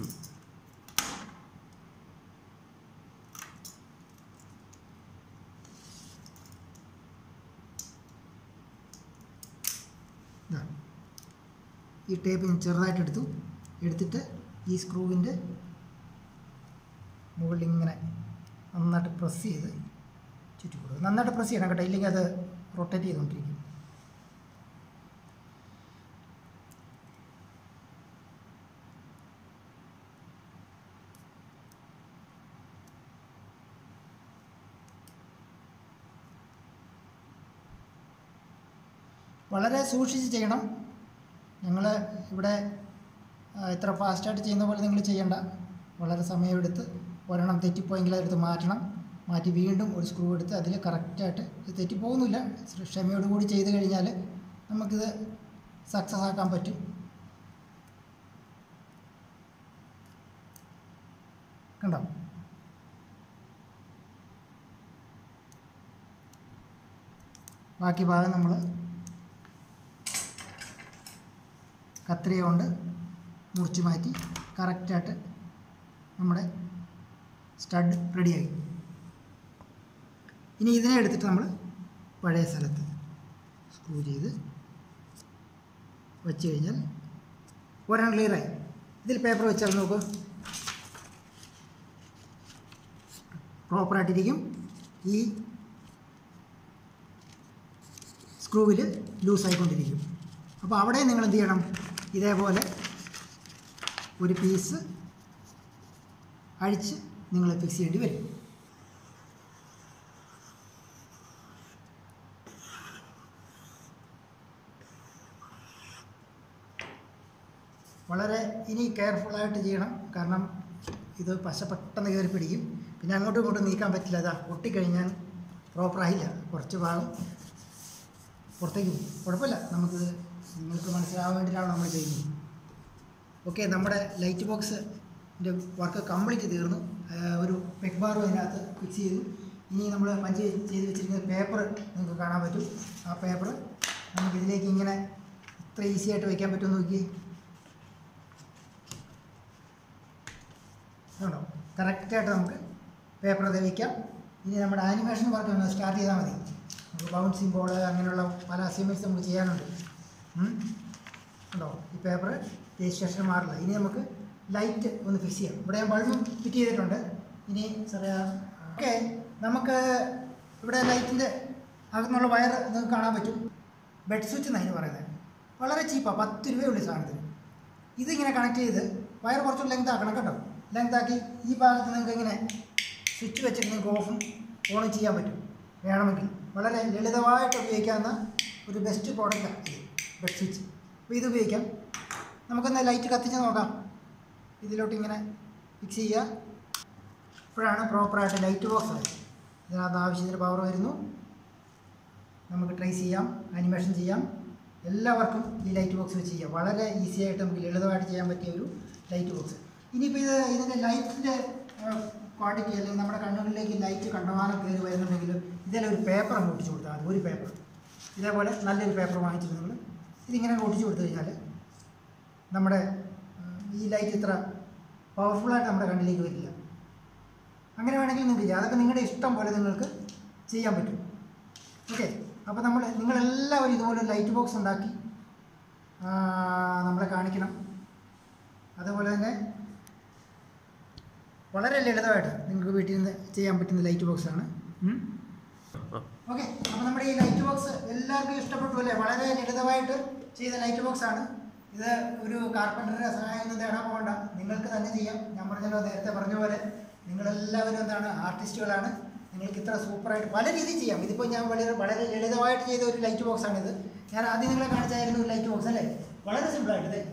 ഇതാ. ഈ ടേപ്പ് ഞാൻ ചെറുതായിട്ട് എടുത്തു എടുത്തിട്ട് ഈ സ്ക്രൂവിൻ്റെ മുകളിൽ ഇങ്ങനെ നന്നായിട്ട് പ്രസ് ചെയ്ത് ചുറ്റി കൊടുക്കും നന്നായിട്ട് പ്രസ് ചെയ്യണം കേട്ടോ ഇല്ലെങ്കിൽ അത് റൊട്ടേറ്റ് ചെയ്തുകൊണ്ടിരിക്കും വളരെ സൂക്ഷിച്ച് ചെയ്യണം ഞങ്ങൾ ഇവിടെ ആ, ഇത്ര ഫാസ്റ്റായിട്ട് ചെയ്യുന്ന പോലെ നിങ്ങൾ ചെയ്യണ്ട വളരെ സമയമെടുത്ത് ഒരെണ്ണം തെറ്റിപ്പോയെങ്കിൽ അതെടുത്ത് മാറ്റണം മാറ്റി വീണ്ടും ഒരു സ്ക്രൂ എടുത്ത് അതിൽ കറക്റ്റായിട്ട് ഇത് തെറ്റിപ്പോകുന്നില്ല ക്ഷമയോട് കൂടി ചെയ്ത് കഴിഞ്ഞാൽ നമുക്കിത് സക്സസ് ആക്കാൻ പറ്റും കണ്ടോ ബാക്കി ഭാഗം നമ്മൾ കത്രിക കൊണ്ട് മുറിച്ച് മാറ്റി കറക്റ്റായിട്ട് നമ്മുടെ സ്റ്റഡ് റെഡിയായി ഇനി ഇതിനെ എടുത്തിട്ട് നമ്മൾ പഴയ സ്ഥലത്ത് സ്ക്രൂ ചെയ്ത് വെച്ച് കഴിഞ്ഞാൽ ഒരെണ്ണം ക്ലിയറായി ഇതിൽ പേപ്പർ വെച്ചാൽ നോക്ക് പ്രോപ്പറായിട്ടിരിക്കും ഈ സ്ക്രൂവിൽ ലൂസായിക്കൊണ്ടിരിക്കും അപ്പോൾ അവിടെ നിങ്ങൾ എന്ത് ചെയ്യണം ഇതേപോലെ ഒരു പീസ് അഴിച്ച് നിങ്ങൾ ഫിക്സ് ചെയ്യേണ്ടി വരും വളരെ ഇനി കെയർഫുള്ളായിട്ട് ചെയ്യണം കാരണം ഇത് പശ പെട്ടെന്ന് കയറി പിടിക്കും പിന്നെ അങ്ങോട്ടും ഇങ്ങോട്ടും നീക്കാൻ പറ്റില്ല അതാ പൊട്ടിക്കഴിഞ്ഞാൽ പ്രോപ്പറായില്ല കുറച്ച് ഭാഗം പുറത്തേക്ക് പോകും കുഴപ്പമില്ല നമുക്കിത് നിങ്ങൾക്ക് മനസ്സിലാവാൻ വേണ്ടിയിട്ടാണ് നമ്മൾ ചെയ്യുന്നത് ഓക്കെ നമ്മുടെ ലൈറ്റ് ബോക്സിൻ്റെ വർക്ക് കംപ്ലീറ്റ് തീർന്നു ആ, ഒരു പെഗ് ബാറും അതിനകത്ത് ഫിക്സ് ചെയ്തു ഇനി നമ്മൾ പഞ്ച് ചെയ്ത് വെച്ചിരിക്കുന്ന പേപ്പർ നിങ്ങൾക്ക് കാണാൻ പറ്റും ആ പേപ്പർ നമുക്ക് ഇതിലേക്ക് ഇങ്ങനെ ഇത്ര ഈസി ആയിട്ട് വയ്ക്കാൻ പറ്റുമെന്ന് നോക്കി ഉണ്ടോ കറക്റ്റായിട്ട് നമുക്ക് പേപ്പർ അത് വയ്ക്കാം ഇനി നമ്മുടെ ആനിമേഷൻ വർക്ക് ഒന്ന് സ്റ്റാർട്ട് ചെയ്താൽ മതി നമുക്ക് ബൗൺസിങ് ബോൾ അങ്ങനെയുള്ള പല അസൈൻമെൻറ്റ്സ് നമുക്ക് ചെയ്യാനുണ്ട് ഉം. ഉണ്ടോ ഈ പേപ്പർ രജിസ്ട്രേഷൻ മാറില്ല ഇനി നമുക്ക് ലൈറ്റ് ഒന്ന് ഫിക്സ് ചെയ്യാം ഇവിടെ ഞാൻ ബൾബും ഫിറ്റ് ചെയ്തിട്ടുണ്ട് ഇനി ചെറിയ ഓക്കെ നമുക്ക് ഇവിടെ ലൈറ്റിൻ്റെ അകത്തുനിന്നുള്ള വയർ നിങ്ങൾക്ക് കാണാൻ പറ്റും ബെഡ് സ്വിച്ച് എന്നാണ് ഇതിന് പറയുന്നത് വളരെ ചീപ്പാണ് പത്ത് രൂപയുള്ളൂ ഈ സാധനത്തിന് ഇതിങ്ങനെ കണക്ട് ചെയ്ത് വയർ കുറച്ചുകൂടി ലെങ്ത് ആക്കണം കേട്ടോ ലെങ്ത് ആക്കി ഈ ഭാഗത്ത് നിങ്ങൾക്ക് ഇങ്ങനെ സ്വിച്ച് വെച്ചിട്ട് നിങ്ങൾക്ക് ഓഫും ഓണും ചെയ്യാൻ പറ്റും വേണമെങ്കിൽ വളരെ ലളിതമായിട്ട് ഉപയോഗിക്കാവുന്ന ഒരു ബെസ്റ്റ് പ്രോഡക്റ്റാണ് ഇത് ബെഡ് സ്വിച്ച് അപ്പോൾ ഇത് ഉപയോഗിക്കാം നമുക്കൊന്ന് ലൈറ്റ് കത്തിച്ച് നോക്കാം ഇതിലോട്ട് ഇങ്ങനെ ഫിക്സ് ചെയ്യുക ഇപ്പോഴാണ് പ്രോപ്പറായിട്ട് ലൈറ്റ് ബോക്സ് ആയത് ഇതിനകത്ത് ആവശ്യത്തിന് പവർ വരുന്നു നമുക്ക് ട്രേസ് ചെയ്യാം ആനിമേഷൻ ചെയ്യാം എല്ലാവർക്കും ഈ ലൈറ്റ് ബോക്സ് വെച്ച് ചെയ്യാം വളരെ ഈസി ആയിട്ട് നമുക്ക് ലളിതമായിട്ട് ചെയ്യാൻ പറ്റിയ ഒരു ലൈറ്റ് ബോക്സ് ഇനിയിപ്പോൾ ഇത് ഇതിൻ്റെ ലൈറ്റിൻ്റെ ക്വാണ്ടിറ്റി അല്ലെങ്കിൽ നമ്മുടെ കണ്ണുകളിലേക്ക് ലൈറ്റ് കണ്ടമാനം കയറി വരുന്നുണ്ടെങ്കിൽ ഇതിലെ ഒരു പേപ്പർ അങ്ങ് ഒട്ടിച്ച് കൊടുത്താൽ മതി ഒരു പേപ്പർ ഇതേപോലെ നല്ലൊരു പേപ്പർ വാങ്ങിച്ചിട്ട് നിങ്ങൾ ഇതിങ്ങനെ അങ്ങ് ഒട്ടിച്ച് കൊടുത്തു കഴിഞ്ഞാൽ നമ്മുടെ ഉം, ഈ ലൈറ്റ് ഇത്ര പവർഫുള്ളായിട്ട് നമ്മുടെ കണ്ണിലേക്ക് വരില്ല അങ്ങനെ വേണമെങ്കിൽ നിങ്ങൾക്ക് ചെയ്യാം അതൊക്കെ നിങ്ങളുടെ ഇഷ്ടം പോലെ നിങ്ങൾക്ക് ചെയ്യാൻ പറ്റും ഓക്കെ അപ്പോൾ നമ്മൾ നിങ്ങളെല്ലാവരും ഇതുപോലെ ലൈറ്റ് ബോക്സ് ഉണ്ടാക്കി ആ, നമ്മളെ കാണിക്കണം അതുപോലെ തന്നെ വളരെ ലളിതമായിട്ട് നിങ്ങൾക്ക് വീട്ടിൽ നിന്ന് ചെയ്യാൻ പറ്റുന്ന ലൈറ്റ് ബോക്സാണ് ഓക്കെ അപ്പോൾ നമ്മുടെ ഈ ലൈറ്റ് ബോക്സ് എല്ലാവർക്കും ഇഷ്ടപ്പെട്ടു അല്ലേ വളരെ ലളിതമായിട്ട് ചെയ്ത ലൈറ്റ് ബോക്സ് ആണ് ഇത് ഒരു കാർപ്പൻറ്ററിൻ്റെ സഹായം ഒന്നും തേടാൻ പോകണ്ട നിങ്ങൾക്ക് തന്നെ ചെയ്യാം ഞാൻ പറഞ്ഞല്ലോ നേരത്തെ പറഞ്ഞ പോലെ നിങ്ങളെല്ലാവരും എന്താണ് ആർട്ടിസ്റ്റുകളാണ് നിങ്ങൾക്ക് ഇത്ര സൂപ്പറായിട്ട് പല രീതിയിൽ ചെയ്യാം ഇതിപ്പോൾ ഞാൻ വളരെ വളരെ ലളിതമായിട്ട് ചെയ്ത ഒരു ലൈറ്റ് ബോക്സ് ആണിത് ഞാൻ ആദ്യം നിങ്ങളെ കാണിച്ചായിരുന്നു ഒരു ലൈറ്റ് ബോക്സ് അല്ലേ വളരെ സിമ്പിളായിട്ട് ഇത്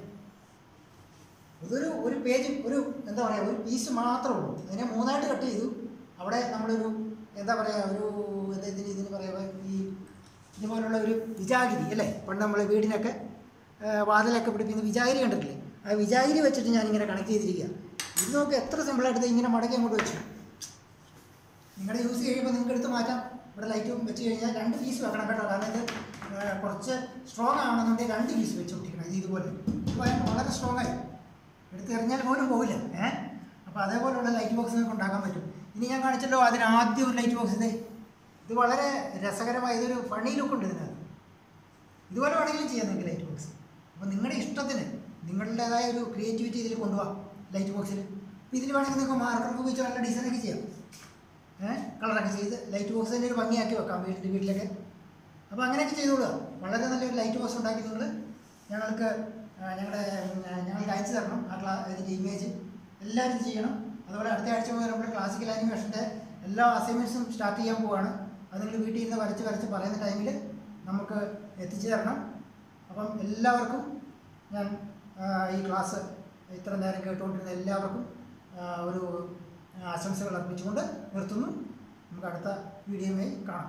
ഇതൊരു ഒരു പേജ് ഒരു എന്താ പറയുക ഒരു പീസ് മാത്രമേ ഉള്ളൂ അതിനെ മൂന്നായിട്ട് കട്ട് ചെയ്തു അവിടെ നമ്മളൊരു എന്താ പറയുക ഒരു എന്താ ഇതിന് ഇതിന് പറയുക ഈ ഇതുപോലുള്ള ഒരു വിജാഗിരി അല്ലേ പണ്ട് നമ്മൾ വീടിനൊക്കെ ആ, വാതിലൊക്കെ പിടിപ്പിക്കുന്ന വിജാഗിരി കണ്ടിട്ടില്ലേ ആ വിജാഗിരി വെച്ചിട്ട് ഞാനിങ്ങനെ കണക്ട് ചെയ്തിരിക്കുക ഇത് നോക്കി എത്ര സിമ്പിളായിട്ട് ഇത് ഇങ്ങനെ മടക്കി അങ്ങോട്ട് വെച്ചു നിങ്ങളുടെ യൂസ് കഴിയുമ്പോൾ നിങ്ങൾക്ക് എടുത്ത് മാറ്റാം ഇവിടെ ലൈറ്റ് വെച്ച് കഴിഞ്ഞാൽ രണ്ട് പീസ് വെക്കണം കേട്ടോ കാരണം ഇത് ആ, കുറച്ച് സ്ട്രോങ് ആണെന്നുണ്ടെങ്കിൽ രണ്ട് പീസ് വെച്ച് ഒട്ടിക്കണം ഇത് ഇതുപോലെ ഇത് ഭയങ്കര വളരെ സ്ട്രോങ് ആയി എടുത്ത് എറിഞ്ഞാൽ പോലും പോകില്ല ഏ അപ്പോൾ അതേപോലെയുള്ള ലൈറ്റ് ബോക്സ് നിങ്ങൾക്ക് ഉണ്ടാക്കാൻ പറ്റും ഇനി ഞാൻ കാണിച്ചല്ലോ അതിന് ആദ്യം ഒരു ലൈറ്റ് ബോക്സ് ഇതേ ഇത് വളരെ രസകരമായ ഇതൊരു ഫണി ലുക്ക് ഉണ്ട് ഇതിനകത്ത് ഇതുപോലെ വേണമെങ്കിലും ചെയ്യാം നിങ്ങൾക്ക് ലൈറ്റ് ബോക്സ് അപ്പോൾ നിങ്ങളുടെ ഇഷ്ടത്തിന് നിങ്ങളുടേതായ ഒരു ക്രിയേറ്റിവിറ്റി ഇതിൽ കൊണ്ടുപോകാം ലൈറ്റ് ബോക്സിൽ അപ്പോൾ ഇതിൽ വേണമെങ്കിൽ നിങ്ങൾക്ക് മാർക്കറൊക്കെ ഉപയോഗിച്ച് നല്ല ഡിസൈനൊക്കെ ചെയ്യാം ഏഹ് കളറൊക്കെ ചെയ്ത് ലൈറ്റ് ബോക്സ് തന്നെ ഒരു ഭംഗിയാക്കി വെക്കാം വീട്ടിൽ വീട്ടിലൊക്കെ അപ്പോൾ അങ്ങനെയൊക്കെ ചെയ്തോളുക വളരെ നല്ലൊരു ലൈറ്റ് ബോക്സ് ഉണ്ടാക്കി നിങ്ങൾ ഞങ്ങൾക്ക് ആ, ഞങ്ങളുടെ പിന്നെ, ഞങ്ങൾക്ക് അയച്ചു തരണം ആ ക്ലാ ഇതിൻ്റെ ഇമേജ് എല്ലാവരും ഇത് ചെയ്യണം അതുപോലെ അടുത്ത ആഴ്ച മുതൽ നമ്മൾ ക്ലാസിക്കൽ ആനിമേഷൻ്റെ എല്ലാ അസൈൻമെൻറ്റ്സും സ്റ്റാർട്ട് ചെയ്യാൻ പോവുകയാണ് അത് നിങ്ങൾ വീട്ടിൽ നിന്ന് വരച്ച് വരച്ച് പറയുന്ന ടൈമിൽ നമുക്ക് എത്തിച്ചു തരണം അപ്പം എല്ലാവർക്കും ഞാൻ ആ, ഈ ക്ലാസ് ഇത്ര നേരം കേട്ടുകൊണ്ടിരുന്ന എല്ലാവർക്കും ആ, ഒരു ആശംസകൾ അർപ്പിച്ചുകൊണ്ട് നിർത്തുന്നു നമുക്ക് അടുത്ത വീഡിയോയുമായി കാണാം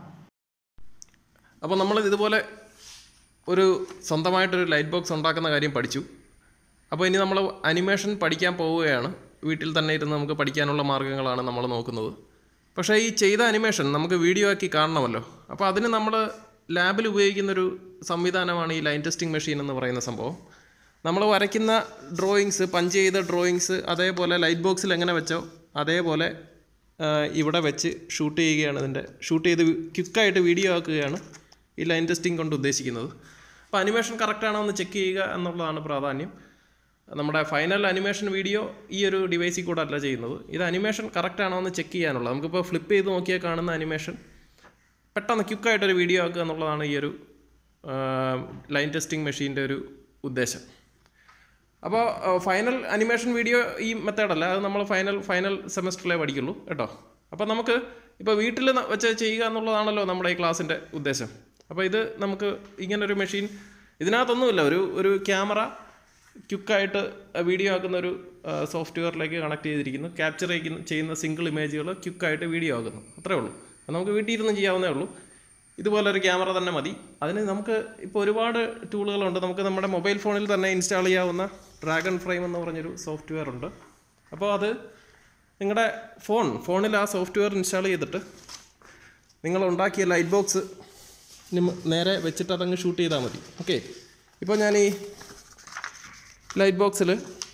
അപ്പോൾ നമ്മൾ ഇതുപോലെ ഒരു സ്വന്തമായിട്ടൊരു ലൈറ്റ് ബോക്സ് ഉണ്ടാക്കുന്ന കാര്യം പഠിച്ചു അപ്പോൾ ഇനി നമ്മൾ അനിമേഷൻ പഠിക്കാൻ പോവുകയാണ് വീട്ടിൽ തന്നെ ഇരുന്ന് നമുക്ക് പഠിക്കാനുള്ള മാർഗ്ഗങ്ങളാണ് നമ്മൾ നോക്കുന്നത് പക്ഷേ ഈ ചെയ്ത അനിമേഷൻ നമുക്ക് വീഡിയോ ആക്കി കാണണമല്ലോ അപ്പോൾ അതിന് നമ്മൾ ലാബിൽ ഉപയോഗിക്കുന്നൊരു സംവിധാനമാണ് ഈ ലൈൻ ടെസ്റ്റിംഗ് മെഷീൻ എന്ന് പറയുന്ന സംഭവം നമ്മൾ വരയ്ക്കുന്ന ഡ്രോയിങ്സ് പഞ്ച് ചെയ്ത ഡ്രോയിങ്സ് അതേപോലെ ലൈറ്റ് ബോക്സിൽ എങ്ങനെ വെച്ചോ അതേപോലെ ആ, ഇവിടെ വെച്ച് ഷൂട്ട് ചെയ്യുകയാണ് ഇതിൻ്റെ ഷൂട്ട് ചെയ്ത് ക്വിക്കായിട്ട് വീഡിയോ ആക്കുകയാണ് ഈ ലൈൻ ടെസ്റ്റിംഗ് കൊണ്ട് ഉദ്ദേശിക്കുന്നത് അപ്പോൾ അനിമേഷൻ കറക്റ്റ് ആണോ എന്ന് ചെക്ക് ചെയ്യുക എന്നുള്ളതാണ് പ്രാധാന്യം നമ്മുടെ ഫൈനൽ അനിമേഷൻ വീഡിയോ ഈ ഒരു ഡിവൈസിൽ കൂടെ അല്ല ചെയ്യുന്നത് ഇത് അനിമേഷൻ കറക്റ്റ് ആണോ എന്ന് ചെക്ക് ചെയ്യാനുള്ളത് നമുക്കിപ്പോൾ ഫ്ലിപ്പ് ചെയ്ത് നോക്കിയാൽ കാണുന്ന അനിമേഷൻ പെട്ടെന്ന് ക്വിക്കായിട്ടൊരു വീഡിയോ ആക്കുക എന്നുള്ളതാണ് ഈ ഒരു ലൈൻ ടെസ്റ്റിംഗ് മെഷീൻ്റെ ഒരു ഉദ്ദേശം അപ്പോൾ ഫൈനൽ അനിമേഷൻ വീഡിയോ ഈ മെത്തേഡല്ല അത് നമ്മൾ ഫൈനൽ ഫൈനൽ സെമസ്റ്ററിലേ പഠിക്കുള്ളൂ കേട്ടോ അപ്പോൾ നമുക്ക് ഇപ്പോൾ വീട്ടിൽ ന- വെച്ച് ചെയ്യുക എന്നുള്ളതാണല്ലോ നമ്മുടെ ഈ ക്ലാസ്സിൻ്റെ ഉദ്ദേശം അപ്പോൾ ഇത് നമുക്ക് ഇങ്ങനൊരു മെഷീൻ ഇതിനകത്തൊന്നുമില്ല ഒരു ഒരു ക്യാമറ ക്യുക്കായിട്ട് വീഡിയോ ആക്കുന്ന ഒരു സോഫ്റ്റ്വെയറിലേക്ക് കണക്ട് ചെയ്തിരിക്കുന്നു ക്യാപ്ചർ ചെയ്യുന്ന സിംഗിൾ ഇമേജുകൾ ക്യുക്കായിട്ട് വീഡിയോ ആക്കുന്നു അത്രേ ഉള്ളൂ അപ്പോൾ നമുക്ക് വീട്ടിൽ ഇരുന്ന് ചെയ്യാവുന്നേ ഉള്ളൂ ഇതുപോലൊരു ക്യാമറ തന്നെ മതി അതിന് നമുക്ക് ഇപ്പോൾ ഒരുപാട് ടൂളുകളുണ്ട് നമുക്ക് നമ്മുടെ മൊബൈൽ ഫോണിൽ തന്നെ ഇൻസ്റ്റാൾ ചെയ്യാവുന്ന ഡ്രാഗൺ ഫ്രെയിം എന്ന് പറഞ്ഞൊരു സോഫ്റ്റ്വെയർ ഉണ്ട് അപ്പോൾ അത് നിങ്ങളുടെ ഫോൺ ഫോണിൽ ആ സോഫ്റ്റ്വെയർ ഇൻസ്റ്റാൾ ചെയ്തിട്ട് നിങ്ങൾ ഉണ്ടാക്കിയ ലൈറ്റ് ബോക്സ് നേരെ വെച്ചിട്ട് അതങ്ങ് ഷൂട്ട് ചെയ്താൽ മതി ഓക്കെ ഇപ്പോൾ ഞാൻ ഈ ലൈറ്റ് ബോക്സിൽ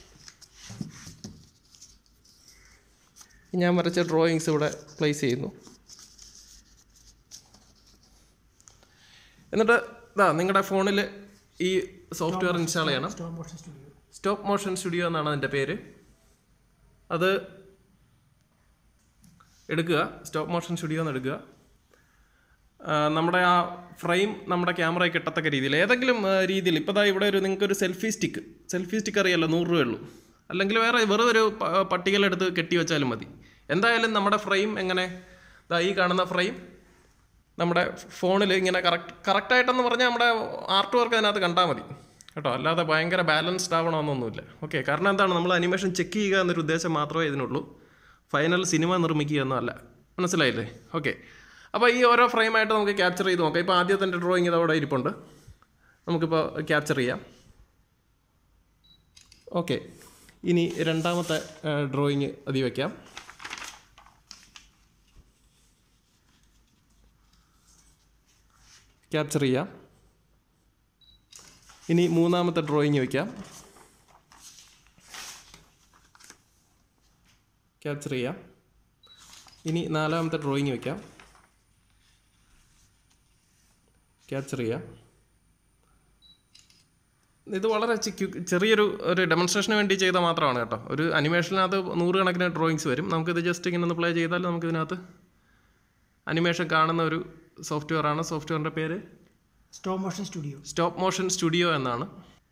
ഞാൻ വരച്ച ഡ്രോയിങ്സ് ഇവിടെ പ്ലേസ് ചെയ്യുന്നു എന്നിട്ട് ഇതാ നിങ്ങളുടെ ഫോണിൽ ഈ സോഫ്റ്റ്വെയർ ഇൻസ്റ്റാൾ ചെയ്യണം stop motion studio stop motion studio എന്നാണ് അതിൻ്റെ പേര് അത് എടുക്കുക സ്റ്റോപ്പ് മോഷൻ സ്റ്റുഡിയോ എന്ന് എടുക്കുക ആ, നമ്മുടെ ആ ഫ്രെയിം നമ്മുടെ ക്യാമറയിൽ കിട്ടത്തക്ക രീതിയിൽ ഏതെങ്കിലും ആ, രീതിയിൽ ഇപ്പോൾ ദാ ഇവിടെ ഒരു നിങ്ങൾക്ക് ഒരു സെൽഫി സ്റ്റിക്ക് സെൽഫി സ്റ്റിക്ക് അറിയാലോ നൂറ് രൂപയേ ഉള്ളൂ അല്ലെങ്കിൽ വേറെ വെറും ഒരു പ- പട്ടികയിലെടുത്ത് കെട്ടി വെച്ചാലും മതി എന്തായാലും നമ്മുടെ ഫ്രെയിം എങ്ങനെ ദാ ഈ കാണുന്ന ഫ്രെയിം നമ്മുടെ ഫോണിൽ ഇങ്ങനെ കറക്റ്റ് കറക്റ്റായിട്ടെന്ന് പറഞ്ഞാൽ നമ്മുടെ ആർട്ട് വർക്ക് അതിനകത്ത് കണ്ടാൽ മതി കേട്ടോ അല്ലാതെ ഭയങ്കര ബാലൻസ്ഡ് ആവണമെന്നൊന്നുമില്ല ഓക്കെ കാരണം എന്താണ് നമ്മൾ അനിമേഷൻ ചെക്ക് ചെയ്യുക എന്നൊരു ഉദ്ദേശം മാത്രമേ ഇതിനുള്ളൂ ഫൈനൽ സിനിമ നിർമ്മിക്കുക എന്നല്ല മനസ്സിലായില്ലേ ഓക്കെ അപ്പോൾ ഈ ഓരോ ഫ്രെയിമായിട്ട് നമുക്ക് ക്യാപ്ചർ ചെയ്ത് നോക്കാം ഇപ്പോൾ ആദ്യത്തെ എൻ്റെ ഡ്രോയിങ് ഇത് അവിടെ ഇരിപ്പുണ്ട് നമുക്കിപ്പോൾ ക്യാപ്ചർ ചെയ്യാം ഓക്കെ ഇനി രണ്ടാമത്തെ ഡ്രോയിങ് അതി വയ്ക്കാം ക്യാപ്ചർ ചെയ്യാം ഇനി മൂന്നാമത്തെ ഡ്രോയിങ് വയ്ക്കാം ക്യാപ്ചർ ചെയ്യാം ഇനി നാലാമത്തെ ഡ്രോയിങ് വയ്ക്കാം ക്യാപ്ചർ ചെയ്യാം ഇത് വളരെ ചി- ചെറിയൊരു ഒരു ഡെമോൺസ്ട്രേഷന് വേണ്ടി ചെയ്ത മാത്രമാണ് കേട്ടോ ഒരു അനിമേഷനകത്ത് നൂറുകണക്കിന് ഡ്രോയിങ്സ് വരും നമുക്കിത് ജസ്റ്റ് ഇങ്ങനെ ഒന്ന് പ്ലേ ചെയ്താൽ നമുക്കിതിനകത്ത് അനിമേഷൻ കാണുന്ന ഒരു സോഫ്റ്റ്വെയർ ആണ് സോഫ്റ്റ്വെയറിൻ്റെ പേര് stop motion studio stop motion studio എന്നാണ്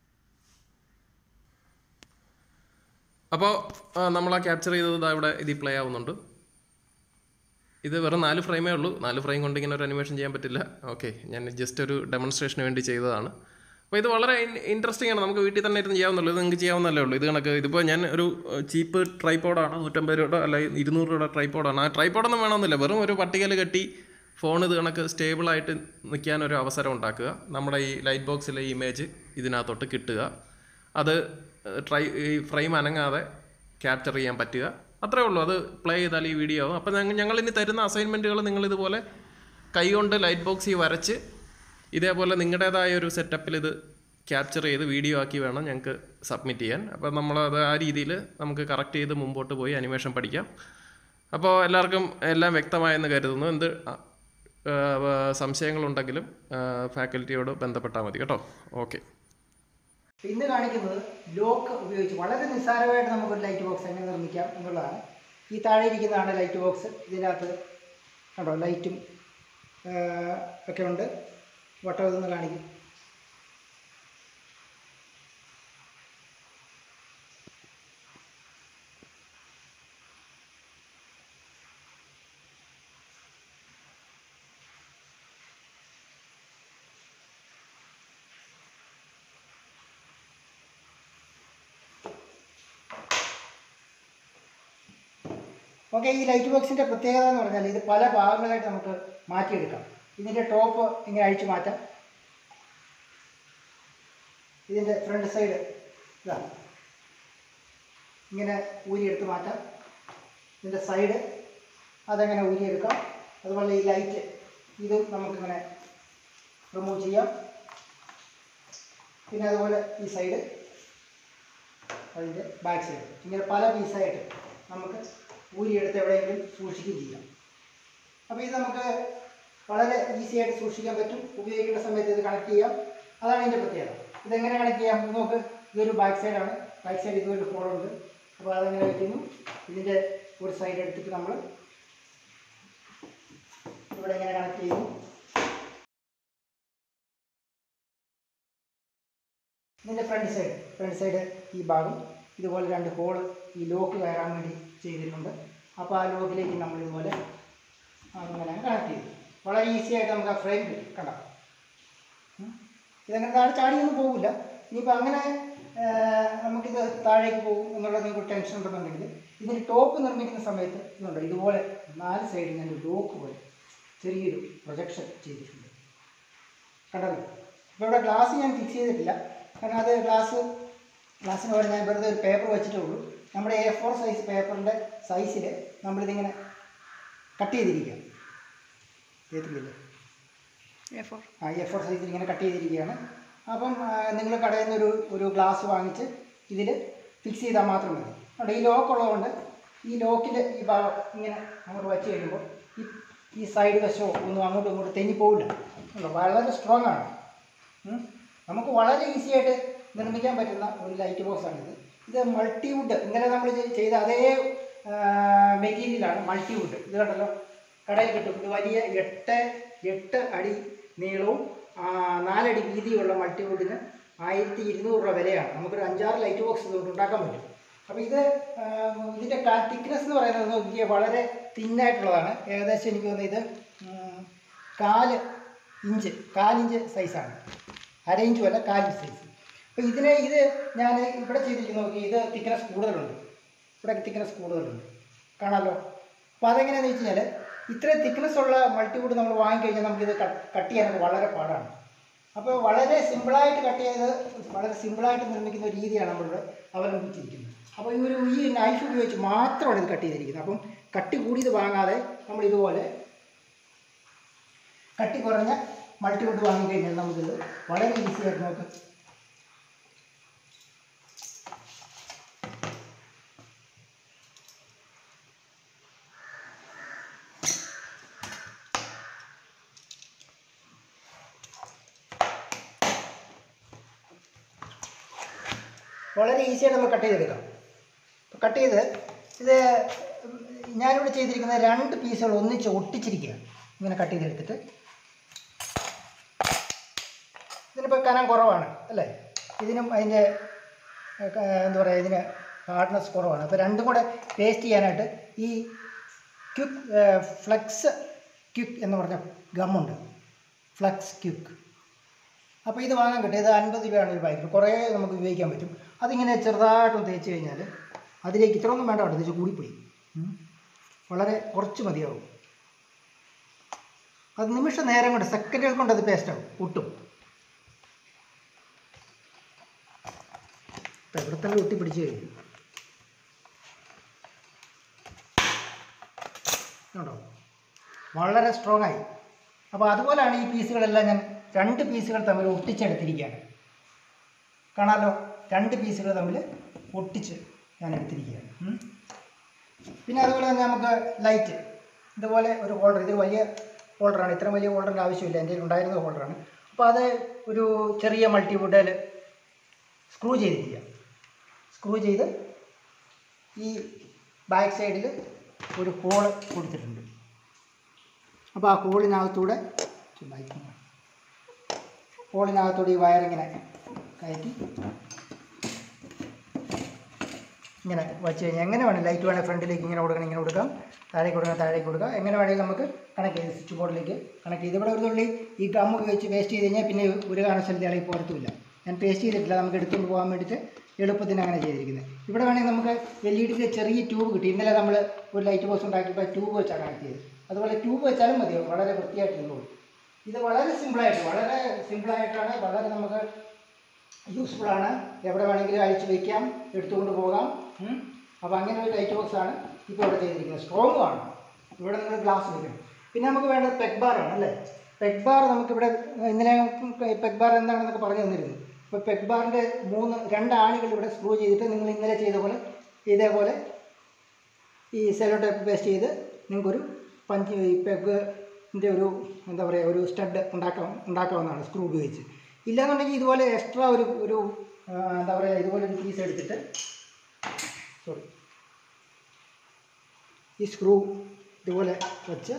അപ്പോൾ നമ്മൾ ആ ക്യാപ്ചർ ചെയ്തത് ദാ ഇവിടെ ഇതിൽ പ്ലേ ആവുന്നുണ്ട് ഇത് വെറും നാല് ഫ്രെയിമേ ഉള്ളൂ നാല് ഫ്രെയിം കൊണ്ട് ഇങ്ങനെ ഒരു അനിമേഷൻ ചെയ്യാൻ പറ്റില്ല ഓക്കെ ഞാൻ ജസ്റ്റ് ഒരു ഡെമോൺസ്ട്രേഷന് വേണ്ടി ചെയ്തതാണ് അപ്പോൾ ഇത് വളരെ ഇൻട്രസ്റ്റിംഗ് ആണ് നമുക്ക് വീട്ടിൽ തന്നെ ഇരുന്ന് ചെയ്യാവുന്നുള്ളൂ ഇത് നിങ്ങൾക്ക് ചെയ്യാവുന്നല്ലേ ഉള്ളൂ ഇത് കണക്ക് ഇതിപ്പോൾ ഞാൻ ഒരു ചീപ്പ് ട്രൈപ്പോഡാണ് നൂറ്റമ്പത് രൂപയുടെ അല്ല ഇരുന്നൂറ് രൂപയുടെ ട്രൈപ്പോഡാണ് ആ ട്രൈപ്പോഡൊന്നും വേണമെന്നില്ല വെറും ഒരു പട്ടികയിൽ കെട്ടി ഫോൺ ഇത് കണക്ക് സ്റ്റേബിളായിട്ട് നിൽക്കാൻ ഒരു അവസരം ഉണ്ടാക്കുക നമ്മുടെ ഈ ലൈറ്റ് ബോക്സിലെ ഇമേജ് ഇതിനകത്തോട്ട് കിട്ടുക അത് ട്രൈ ഈ ഫ്രെയിം അനങ്ങാതെ ക്യാപ്ചർ ചെയ്യാൻ പറ്റുക അത്രേ ഉള്ളൂ അത് പ്ലേ ചെയ്താൽ ഈ വീഡിയോ ആവും അപ്പോൾ ഞങ്ങൾ ഞങ്ങൾ ഇനി തരുന്ന അസൈൻമെൻറ്റുകൾ നിങ്ങൾ ഇതുപോലെ കൈകൊണ്ട് ലൈറ്റ് ബോക്സിൽ വരച്ച് ഇതേപോലെ നിങ്ങളുടേതായ ഒരു സെറ്റപ്പിൽ ഇത് ക്യാപ്ചർ ചെയ്ത് വീഡിയോ ആക്കി വേണം ഞങ്ങൾക്ക് സബ്മിറ്റ് ചെയ്യാൻ അപ്പോൾ നമ്മളത് ആ രീതിയിൽ നമുക്ക് കറക്റ്റ് ചെയ്ത് മുമ്പോട്ട് പോയി അനിമേഷൻ പഠിക്കാം അപ്പോൾ എല്ലാവർക്കും എല്ലാം വ്യക്തമായെന്ന് കരുതുന്നു എന്ത് ആ, ആ, സംശയങ്ങളുണ്ടെങ്കിലും ഫാക്കൽറ്റിയോട് ബന്ധപ്പെട്ടാൽ മതി കേട്ടോ ഓക്കെ ഇന്ന് കാണിക്കുന്നത് ലോക്ക് ഉപയോഗിച്ച് വളരെ നിസ്സാരമായിട്ട് നമുക്കൊരു ലൈറ്റ് ബോക്സ് എങ്ങനെ നിർമ്മിക്കാം എന്നുള്ളതാണ് ഈ താഴെ ഇരിക്കുന്നതാണ് ലൈറ്റ് ബോക്സ് ഇതിനകത്ത് കണ്ടോ ലൈറ്റും ആ, ഒക്കെ ഉണ്ട് വട്ടം ഇതൊന്ന് കാണിക്കും ഓക്കെ ഈ ലൈറ്റ് ബോക്സിൻ്റെ പ്രത്യേകത എന്ന് പറഞ്ഞാൽ ഇത് പല ഭാഗങ്ങളായിട്ട് നമുക്ക് മാറ്റിയെടുക്കാം ഇതിൻ്റെ ടോപ്പ് ഇങ്ങനെ അഴിച്ചു മാറ്റാം ഇതിൻ്റെ ഫ്രണ്ട് സൈഡ് ഇതാണ് ഇങ്ങനെ ഊരിയെടുത്ത് മാറ്റാം ഇതിൻ്റെ സൈഡ് അതങ്ങനെ ഊരിയെടുക്കാം അതുപോലെ ഈ ലൈറ്റ് ഇതും നമുക്കിങ്ങനെ റിമൂവ് ചെയ്യാം പിന്നെ അതുപോലെ ഈ സൈഡ് അതിൻ്റെ ബാക്ക് സൈഡ് ഇങ്ങനെ പല പീസായിട്ട് നമുക്ക് ഊരിയെടുത്ത് എവിടെയെങ്കിലും സൂക്ഷിക്കുകയും ചെയ്യാം അപ്പോൾ ഇത് നമുക്ക് വളരെ ഈസി ആയിട്ട് സൂക്ഷിക്കാൻ പറ്റും ഉപയോഗിക്കേണ്ട സമയത്ത് ഇത് കണക്ട് ചെയ്യാം അതാണ് ഇതിൻ്റെ പ്രത്യേകത ഇതെങ്ങനെ കണക്ട് ചെയ്യാം നമുക്ക് ഇതൊരു ബാക്ക് സൈഡാണ് ബാക്ക് സൈഡ് ഇതൊരു ഫോണുണ്ട് അപ്പോൾ അതെങ്ങനെ വയ്ക്കുന്നു ഇതിൻ്റെ ഒരു സൈഡ് എടുത്തിട്ട് നമ്മൾ ഇവിടെ ഇങ്ങനെ കണക്ട് ചെയ്യുന്നു ഇതിൻ്റെ ഫ്രണ്ട് സൈഡ് ഫ്രണ്ട് സൈഡ് ഈ ഭാഗം ഇതുപോലെ രണ്ട് ഹോള് ഈ ലോക്ക് കയറാൻ വേണ്ടി ചെയ്തിട്ടുണ്ട് അപ്പോൾ ആ ലോക്കിലേക്ക് നമ്മൾ ഇതുപോലെ അങ്ങനെ കണക്ട് ചെയ്തു വളരെ ഈസി ആയിട്ട് നമുക്ക് ആ ഫ്രെയിം കണ്ട ഇതങ്ങനെ താഴെ ചാടിയൊന്നും പോകില്ല ഇനിയിപ്പോൾ അങ്ങനെ ആ, നമുക്കിത് താഴേക്ക് പോകും എന്നുള്ള നിങ്ങൾക്ക് ടെൻഷൻ ഉണ്ടെന്നുണ്ടെങ്കിൽ ഇതിന് ടോപ്പ് നിർമ്മിക്കുന്ന സമയത്ത് ഇതുണ്ട് ഇതുപോലെ നാല് സൈഡിൽ നിന്ന് ലോക്ക് പോലെ ചെറിയൊരു പ്രൊജക്ഷൻ ചെയ്തിട്ടുണ്ട് കണ്ടല്ലോ ഇപ്പോൾ ഇവിടെ ഗ്ലാസ് ഞാൻ ഫിക്സ് ചെയ്തിട്ടില്ല കാരണം അത് ഗ്ലാസ് ഗ്ലാസ്സിന് പോലെ ഞാൻ വെറുതെ ഒരു പേപ്പർ വെച്ചിട്ടേ ഉള്ളൂ നമ്മുടെ എ ഫോർ സൈസ് പേപ്പറിൻ്റെ സൈസിൽ നമ്മളിതിങ്ങനെ കട്ട് ചെയ്തിരിക്കുകയാണ് ചെയ്തിട്ടില്ലേ ആ എ ഫോർ സൈസിൽ ഇങ്ങനെ കട്ട് ചെയ്തിരിക്കുകയാണ് അപ്പം നിങ്ങൾ കടയിൽ നിന്ന് ഒരു ഒരു ഗ്ലാസ് വാങ്ങിച്ച് ഇതിൽ ഫിക്സ് ചെയ്താൽ മാത്രം മതി അതുകൊണ്ട് ഈ ലോക്ക് ഉള്ളതുകൊണ്ട് ഈ ലോക്കിൻ്റെ ഈ ഭാഗം ഇങ്ങനെ അങ്ങോട്ട് വച്ച് കഴിയുമ്പോൾ ഈ ഈ സൈഡ് വശമോ ഒന്നും അങ്ങോട്ടും ഇങ്ങോട്ടും തെന്നി പോവില്ല ഉണ്ടോ വളരെ സ്ട്രോങ് ആണ് ഉം. നമുക്ക് വളരെ ഈസി ആയിട്ട് നിർമ്മിക്കാൻ പറ്റുന്ന ഒരു ലൈറ്റ് ബോക്സ് ആണിത് ഇത് മൾട്ടിവുഡ് ഇന്നലെ നമ്മൾ ചെയ്- ചെയ്ത അതേ മെറ്റീരിയലാണ് മൾട്ടിവുഡ് ഇത് കണ്ടല്ലോ കടയിൽ കിട്ടും ഇത് വലിയ എട്ട് എട്ട് അടി നീളവും ആ, നാലടി വീതിയുള്ള മൾട്ടിവുഡിന് ആയിരത്തി ഇരുന്നൂറ് രൂപ വിലയാണ് നമുക്കൊരു അഞ്ചാറ് ലൈറ്റ് ബോക്സ് ഇതുകൊണ്ട് ഉണ്ടാക്കാൻ പറ്റും അപ്പോൾ ഇത് ആ, ഇതിൻ്റെ തിക്നെസ് എന്ന് പറയുന്നത് നോക്കിയാൽ വളരെ തിന്നായിട്ടുള്ളതാണ് ഏകദേശം എനിക്ക് തോന്നുന്നത് ഇത് ഉം, കാല് ഇഞ്ച് കാലിഞ്ച് സൈസാണ് അര ഇഞ്ചും അല്ല കാലിഞ്ച് സൈസ് അപ്പോൾ ഇതിനെ ഇത് ഞാൻ ഇവിടെ ചെയ്തിരിക്കുന്ന നോക്കി ഇത് തിക്നെസ് കൂടുതലുണ്ട് ഇവിടെ തിക്നെസ് കൂടുതലുണ്ട് കാണാമല്ലോ അപ്പോൾ അതെങ്ങനെയാണെന്ന് വെച്ച് കഴിഞ്ഞാൽ ഇത്രയും തിക്നെസ് ഉള്ള മൾട്ടിവുഡ് നമ്മൾ വാങ്ങിക്കഴിഞ്ഞാൽ നമുക്കിത് കട്ട് ചെയ്യാനൊക്കെ വളരെ പാടാണ് അപ്പോൾ വളരെ സിമ്പിളായിട്ട് കട്ട് ചെയ്ത് വളരെ സിമ്പിളായിട്ട് നിർമ്മിക്കുന്ന ഒരു രീതിയാണ് നമ്മളിവിടെ അവലംബിച്ചിരിക്കുന്നത് അപ്പോൾ ഈ ഒരു ഈ നൈഫ് ഉപയോഗിച്ച് മാത്രമാണ് ഇത് കട്ട് ചെയ്തിരിക്കുന്നത് അപ്പം കട്ടി കൂടിയത് വാങ്ങാതെ നമ്മൾ ഇതുപോലെ കട്ടി കുറഞ്ഞ മൾട്ടിവുഡ് വാങ്ങിക്കഴിഞ്ഞാൽ നമുക്കിത് വളരെ ഈസി ആയിട്ട് നമുക്ക് വളരെ ഈസിയായിട്ട് നമുക്ക് കട്ട് ചെയ്തെടുക്കാം അപ്പോൾ കട്ട് ചെയ്ത് ഇത് ഞാനിവിടെ ചെയ്തിരിക്കുന്ന രണ്ട് പീസുകൾ ഒന്നിച്ച് ഒട്ടിച്ചിരിക്കുകയാണ് ഇങ്ങനെ കട്ട് ചെയ്തെടുത്തിട്ട് ഇതിനിപ്പോൾ കനം കുറവാണ് അല്ലേ ഇതിനും അതിൻ്റെ ഏഹ്, ക- എന്താ പറയുക ഇതിന് ഹാർഡ്നെസ് കുറവാണ് അപ്പോൾ രണ്ടും കൂടെ പേസ്റ്റ് ചെയ്യാനായിട്ട് ഈ ക്യുക്ക് ഫ്ലെക്സ് ക്യുക്ക് എന്ന് പറഞ്ഞ ഗമ്മുണ്ട് ഫ്ലെക്സ് ക്യുക്ക് അപ്പോൾ ഇത് വാങ്ങാൻ കിട്ടും ഇത് അൻപത് രൂപയാണ് ഒരു പാക്കറ്റ് കുറേ നമുക്ക് ഉപയോഗിക്കാൻ പറ്റും അതിങ്ങനെ ചെറുതായിട്ടൊന്ന് തേച്ച് കഴിഞ്ഞാൽ അതിലേക്ക് ഇത്രയൊന്നും വേണ്ട കേട്ടോ തേച്ച് കൂടിപ്പോയി ഉം. വളരെ കുറച്ച് മതിയാവും അത് നിമിഷ നേരം കൊണ്ട് സെക്കൻഡുകൾ കൊണ്ട് അത് പേസ്റ്റ് ആവും ഒട്ടും ഇപ്പം ഇവിടെ തന്നെ ഒട്ടി പിടിച്ച് കഴിഞ്ഞു കണ്ടോ വളരെ സ്ട്രോങ് ആയി അപ്പോൾ അതുപോലെയാണ് ഈ പീസുകളെല്ലാം ഞാൻ രണ്ട് പീസുകൾ തമ്മിൽ ഒട്ടിച്ചെടുത്തിരിക്കുകയാണ് കാണാമല്ലോ രണ്ട് പീസുകൾ തമ്മിൽ ഒട്ടിച്ച് ഞാൻ എടുത്തിരിക്കുകയാണ് ഉം. പിന്നെ അതുപോലെ തന്നെ നമുക്ക് ലൈറ്റ് ഇതുപോലെ ഒരു ഹോൾഡർ ഇത് വലിയ ഹോൾഡറാണ് ഇത്ര വലിയ ഹോൾഡറിൻ്റെ ആവശ്യമില്ല എൻ്റെ കയ്യിൽ ഉണ്ടായിരുന്ന ഹോൾഡറാണ് അപ്പോൾ അത് ഒരു ചെറിയ മൾട്ടിവുഡിൽ സ്ക്രൂ ചെയ്തിരിക്കുക സ്ക്രൂ ചെയ്ത് ഈ ബാക്ക് സൈഡിൽ ഒരു ഹോള് കൊടുത്തിട്ടുണ്ട് അപ്പോൾ ആ ഹോളിനകത്തൂടെ ഹോളിനകത്തൂടെ ഈ വയറിങ്ങനെ കയറ്റി ഇങ്ങനെ വച്ച് കഴിഞ്ഞാൽ എങ്ങനെ വേണം ലൈറ്റ് വേണേൽ ഫ്രണ്ടിലേക്ക് ഇങ്ങനെ കൊടുക്കണം ഇങ്ങനെ കൊടുക്കാം താഴേക്ക് കൊടുക്കണം താഴേക്ക് കൊടുക്കാം എങ്ങനെ വേണമെങ്കിലും നമുക്ക് കണക്ട് ചെയ്ത് സ്വിച്ച് ബോർഡിലേക്ക് കണക്ട് ചെയ്ത് ഇവിടെ ഒരു തുള്ളി ഈ ഗം ഉപയോഗിച്ച് വേസ്റ്റ് ചെയ്ത് കഴിഞ്ഞാൽ പിന്നെ ഒരു കാരണസ്ഥലത്ത് ഇളകി പോരത്തുമില്ല ഞാൻ പേസ്റ്റ് ചെയ്തിട്ടില്ല നമുക്ക് എടുത്തുകൊണ്ട് പോകാൻ വേണ്ടിയിട്ട് എളുപ്പത്തിന് അങ്ങനെ ചെയ്തിരിക്കുന്നത് ഇവിടെ വേണമെങ്കിൽ നമുക്ക് എൽ ഇ ഡിയുടെ ചെറിയ ട്യൂബ് കിട്ടി ഇന്നലെ നമ്മൾ ഒരു ലൈറ്റ് ബോക്സ് ഉണ്ടാക്കിയപ്പോൾ ട്യൂബ് വെച്ചാണ് കണക്ട് ചെയ്തത് അതുപോലെ ട്യൂബ് വെച്ചാലും മതിയോ വളരെ വൃത്തിയായിട്ടുള്ളൂ ഇത് വളരെ സിമ്പിളായിട്ട് വളരെ സിമ്പിളായിട്ടാണ് വളരെ നമുക്ക് യൂസ്ഫുൾ ആണ് എവിടെ വേണമെങ്കിലും അഴിച്ചു വയ്ക്കാം എടുത്തുകൊണ്ട് പോകാം ഉം. അപ്പോൾ അങ്ങനെ ഒരു ലൈറ്റ് ബോക്സ് ആണ് ഇപ്പോൾ ഇവിടെ ചെയ്തിരിക്കുന്നത് സ്ട്രോങ്ങും ആണ് ഇവിടെ നിങ്ങൾ ഗ്ലാസ് വെക്കണം പിന്നെ നമുക്ക് വേണ്ടത് പെഗ് ബാർ ആണ് അല്ലേ പെഗ് ബാർ നമുക്കിവിടെ ഇന്നലെ പെഗ് ബാർ എന്താണെന്നൊക്കെ പറഞ്ഞു തന്നിരുന്നു ഇപ്പോൾ പെഗ് ബാറിൻ്റെ മൂന്ന് രണ്ട് ആണികൾ ഇവിടെ സ്ക്രൂ ചെയ്തിട്ട് നിങ്ങൾ ഇന്നലെ ചെയ്ത പോലെ ഇതേപോലെ ഈ സെലോ ടേപ്പ് പേസ്റ്റ് ചെയ്ത് നിങ്ങൾക്കൊരു പഞ്ച് ഈ പെഗിൻ്റെ ഒരു എന്താ പറയുക ഒരു സ്റ്റഡ് ഉണ്ടാക്കാം ഉണ്ടാക്കാവുന്നതാണ് സ്ക്രൂ ഉപയോഗിച്ച് ഇല്ലാന്നുണ്ടെങ്കിൽ ഇതുപോലെ എക്സ്ട്രാ ഒരു ഒരു ആ, എന്താ പറയുക ഇതുപോലെ ഒരു പീസ് എടുത്തിട്ട് സോറി ഈ സ്ക്രൂ ഇതുപോലെ വെച്ച്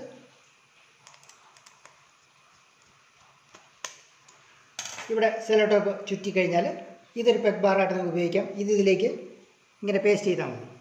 ഇവിടെ സെലോ ടേപ്പ് ചുറ്റി കഴിഞ്ഞാൽ ഇതൊരു പെഗ് ബാറായിട്ട് നമുക്ക് ഉപയോഗിക്കാം ഇത് ഇതിലേക്ക് ഇങ്ങനെ പേസ്റ്റ് ചെയ്താൽ മതി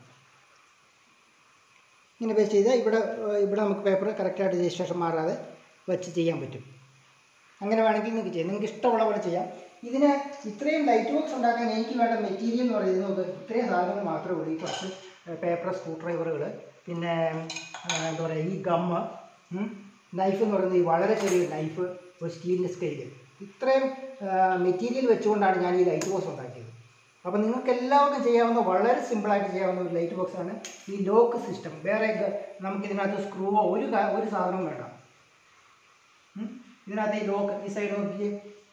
ഇങ്ങനെ പേസ്റ്റ് ചെയ്താൽ ഇവിടെ ഏഹ്, ഇവിടെ നമുക്ക് പേപ്പർ കറക്റ്റായിട്ട് രജിസ്ട്രേഷൻ മാറാതെ വെച്ച് ചെയ്യാൻ പറ്റും അങ്ങനെ വേണമെങ്കിൽ നിങ്ങൾക്ക് ചെയ്യാം നിങ്ങൾക്ക് ഇഷ്ടമുള്ള പോലെ ചെയ്യാം ഇതിന് ഇത്രയും ലൈറ്റ് ബോക്സ് ഉണ്ടാക്കാൻ എനിക്ക് വേണ്ട മെറ്റീരിയൽ എന്ന് പറയുന്നത് നമുക്ക് ഇത്രയും സാധനങ്ങൾ മാത്രമേ ഉള്ളൂ ഈ കുറച്ച് പേപ്പർ സ്ക്രൂ ഡ്രൈവറുകൾ പിന്നെ ആ, എന്താ പറയുക ഈ ഗമ്മ് നൈഫ് എന്ന് പറയുന്നത് ഈ വളരെ ചെറിയ നൈഫ് ഒരു സ്റ്റീലിൻ്റെ സ്കെയിൽ ഇത്രയും മെറ്റീരിയൽ വെച്ചുകൊണ്ടാണ് ഞാൻ ഈ ലൈറ്റ് ബോക്സ് ഉണ്ടാക്കിയത് അപ്പോൾ നിങ്ങൾക്ക് എല്ലാവർക്കും ചെയ്യാവുന്ന വളരെ സിമ്പിളായിട്ട് ചെയ്യാവുന്ന ഒരു ലൈറ്റ് ബോക്സ് ആണ് ഈ ലോക്ക് സിസ്റ്റം വേറെ ഗ- നമുക്കിതിനകത്ത് സ്ക്രൂവോ ഒരു കാ- ഒരു സാധനവും വേണ്ട ഉം. ഇതിനകത്ത് ഈ ലോക്ക് ഈ സൈഡ് നോക്കി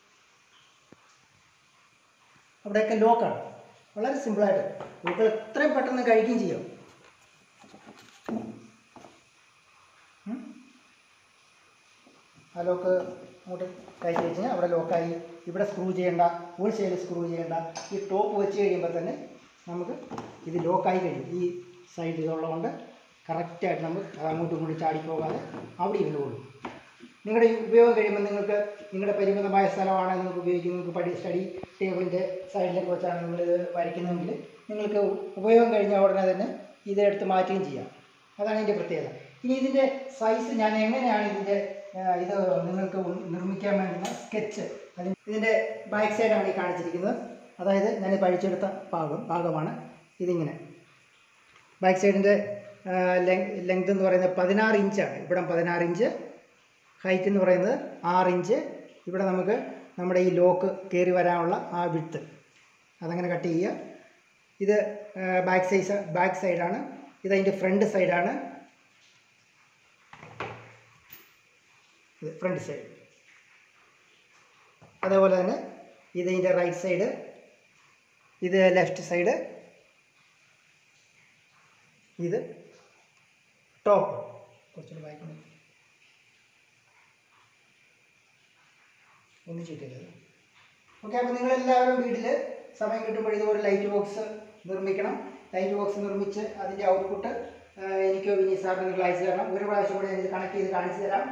അവിടെയൊക്കെ ലോക്കാണ് വളരെ സിമ്പിളായിട്ട് ലോക്കുകൾ എത്രയും പെട്ടെന്ന് കഴിക്കുകയും ചെയ്യും ഉം. ആ ലോക്ക് അങ്ങോട്ട് കയറ്റി വെച്ച് കഴിഞ്ഞാൽ അവിടെ ലോക്കായി ഇവിടെ സ്ക്രൂ ചെയ്യേണ്ട ഒരു സൈഡ് സ്ക്രൂ ചെയ്യേണ്ട ഈ ടോപ്പ് വെച്ച് കഴിയുമ്പോൾ തന്നെ നമുക്ക് ഇത് ലോക്കായി കഴിയും ഈ സൈഡ് ഇതുള്ളതുകൊണ്ട് കറക്റ്റായിട്ട് നമുക്ക് അങ്ങോട്ടും ഇങ്ങോട്ടും ചാടിപ്പോകാതെ അവിടെ ഇരുന്നുകൊള്ളും നിങ്ങളുടെ ഈ ഉപയോഗം കഴിയുമ്പോൾ നിങ്ങൾക്ക് നിങ്ങളുടെ പരിമിതമായ സ്ഥലമാണ് നിങ്ങൾക്ക് ഉപയോഗിക്കുന്നത് നിങ്ങൾക്ക് പഠി സ്റ്റഡി ടേബിളിൻ്റെ സൈഡിലൊക്കെ വെച്ചാണ് നിങ്ങളിത് വരയ്ക്കുന്നതെങ്കിൽ നിങ്ങൾക്ക് ഉപയോഗം കഴിഞ്ഞ ഉടനെ തന്നെ ഇത് എടുത്ത് മാറ്റുകയും ചെയ്യാം അതാണ് ഇതിൻ്റെ പ്രത്യേകത ഇനി ഇതിൻ്റെ സൈസ് ഞാൻ എങ്ങനെയാണ് ഇതിൻ്റെ ആ, ഇത് നിങ്ങൾക്ക് ഉ- നിർമ്മിക്കാൻ വേണ്ടുന്ന സ്കെച്ച് അതിന് ഇതിൻ്റെ ബാക്ക് സൈഡാണ് ഈ കാണിച്ചിരിക്കുന്നത് അതായത് ഞാൻ പഠിച്ചെടുത്ത ഭാഗം ഭാഗമാണ് ഇതിങ്ങനെ ബാക്ക് സൈഡിൻ്റെ ലെങ്ത് എന്ന് പറയുന്നത് പതിനാറ് ഇഞ്ചാണ് ഇവിടെ പതിനാറ് ഇഞ്ച് ഹൈറ്റ് എന്ന് പറയുന്നത് ആറ് ഇഞ്ച് ഇവിടെ നമുക്ക് നമ്മുടെ ഈ ലോക്ക് കയറി വരാനുള്ള ആ വിട്ത്ത് അതങ്ങനെ കട്ട് ചെയ്യുക ഇത് ബാക്ക് സൈസ് ബാക്ക് സൈഡാണ് ഇത് അതിൻ്റെ ഫ്രണ്ട് സൈഡാണ് ഇത് ഫ്രണ്ട് സൈഡ് അതേപോലെ തന്നെ ഇത് ഇതിൻ്റെ റൈറ്റ് സൈഡ് ഇത് ലെഫ്റ്റ് സൈഡ് ഇത് ടോപ്പ് കുറച്ചുകൂടി വായിക്കണം ഒന്നും ചെയ്തില്ല ഓക്കെ അപ്പോൾ നിങ്ങളെല്ലാവരും വീട്ടിൽ സമയം കിട്ടുമ്പോൾ ഇതുപോലെ ലൈറ്റ് ബോക്സ് നിർമ്മിക്കണം ലൈറ്റ് ബോക്സ് നിർമ്മിച്ച് അതിൻ്റെ ഔട്ട്പുട്ട് എനിക്ക് വിനീത് സാറിന് നിങ്ങൾ അയച്ചു തരണം ഒരു പ്രാവശ്യം കൂടെ എനിക്ക് കണക്ട് ചെയ്ത് കാണിച്ചു തരാം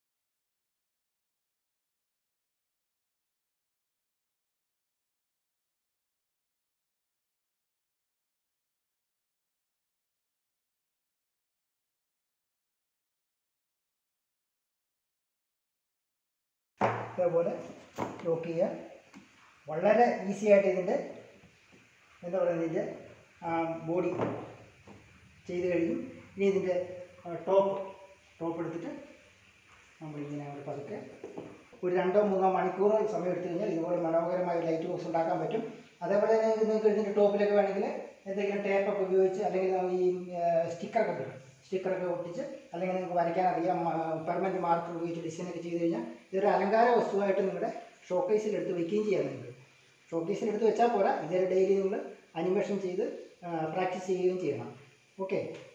ഇതേപോലെ ലോക്ക് ചെയ്യുക വളരെ ഈസി ആയിട്ട് ഇതിൻ്റെ എന്താ പറയുക ഇതിൻ്റെ ബോഡി ചെയ്ത് കഴിഞ്ഞു ഇനി ഇതിൻ്റെ ടോപ്പ് ടോപ്പ് എടുത്തിട്ട് നമ്മളിങ്ങനെ അങ്ങോട്ട് പതുക്കെ ഒരു രണ്ടോ മൂന്നോ മണിക്കൂർ സമയം എടുത്തു കഴിഞ്ഞാൽ ഇതുപോലെ മനോഹരമായ ലൈറ്റ് ബോക്സ് ഉണ്ടാക്കാൻ പറ്റും അതേപോലെ തന്നെ നിങ്ങൾക്ക് ഇതിൻ്റെ ടോപ്പിലൊക്കെ വേണമെങ്കിൽ എന്തെങ്കിലും ടേപ്പൊക്കെ ഉപയോഗിച്ച് അല്ലെങ്കിൽ നമുക്ക് ഈ സ്റ്റിക്കറൊക്കെ കിട്ടും സ്റ്റിക്കറൊക്കെ ഒട്ടിച്ച് അല്ലെങ്കിൽ നിങ്ങൾക്ക് വരയ്ക്കാൻ അറിയാം പെർമനൻറ്റ് മാർക്കർ ഉപയോഗിച്ച് ഡിസൈനൊക്കെ ചെയ്ത് കഴിഞ്ഞാൽ ഇതൊരു അലങ്കാര വസ്തുവായിട്ട് നിങ്ങളുടെ ഷോക്കേസിൽ എടുത്ത് വെക്കുകയും ചെയ്യാം നിങ്ങൾക്ക് ഷോക്കേസിൽ എടുത്ത് വെച്ചാൽ പോരാ ഇതൊരു ഡെയിലി നിങ്ങൾ അനിമേഷൻ ചെയ്ത് പ്രാക്ടീസ് ചെയ്യുകയും ചെയ്യണം ഓക്കെ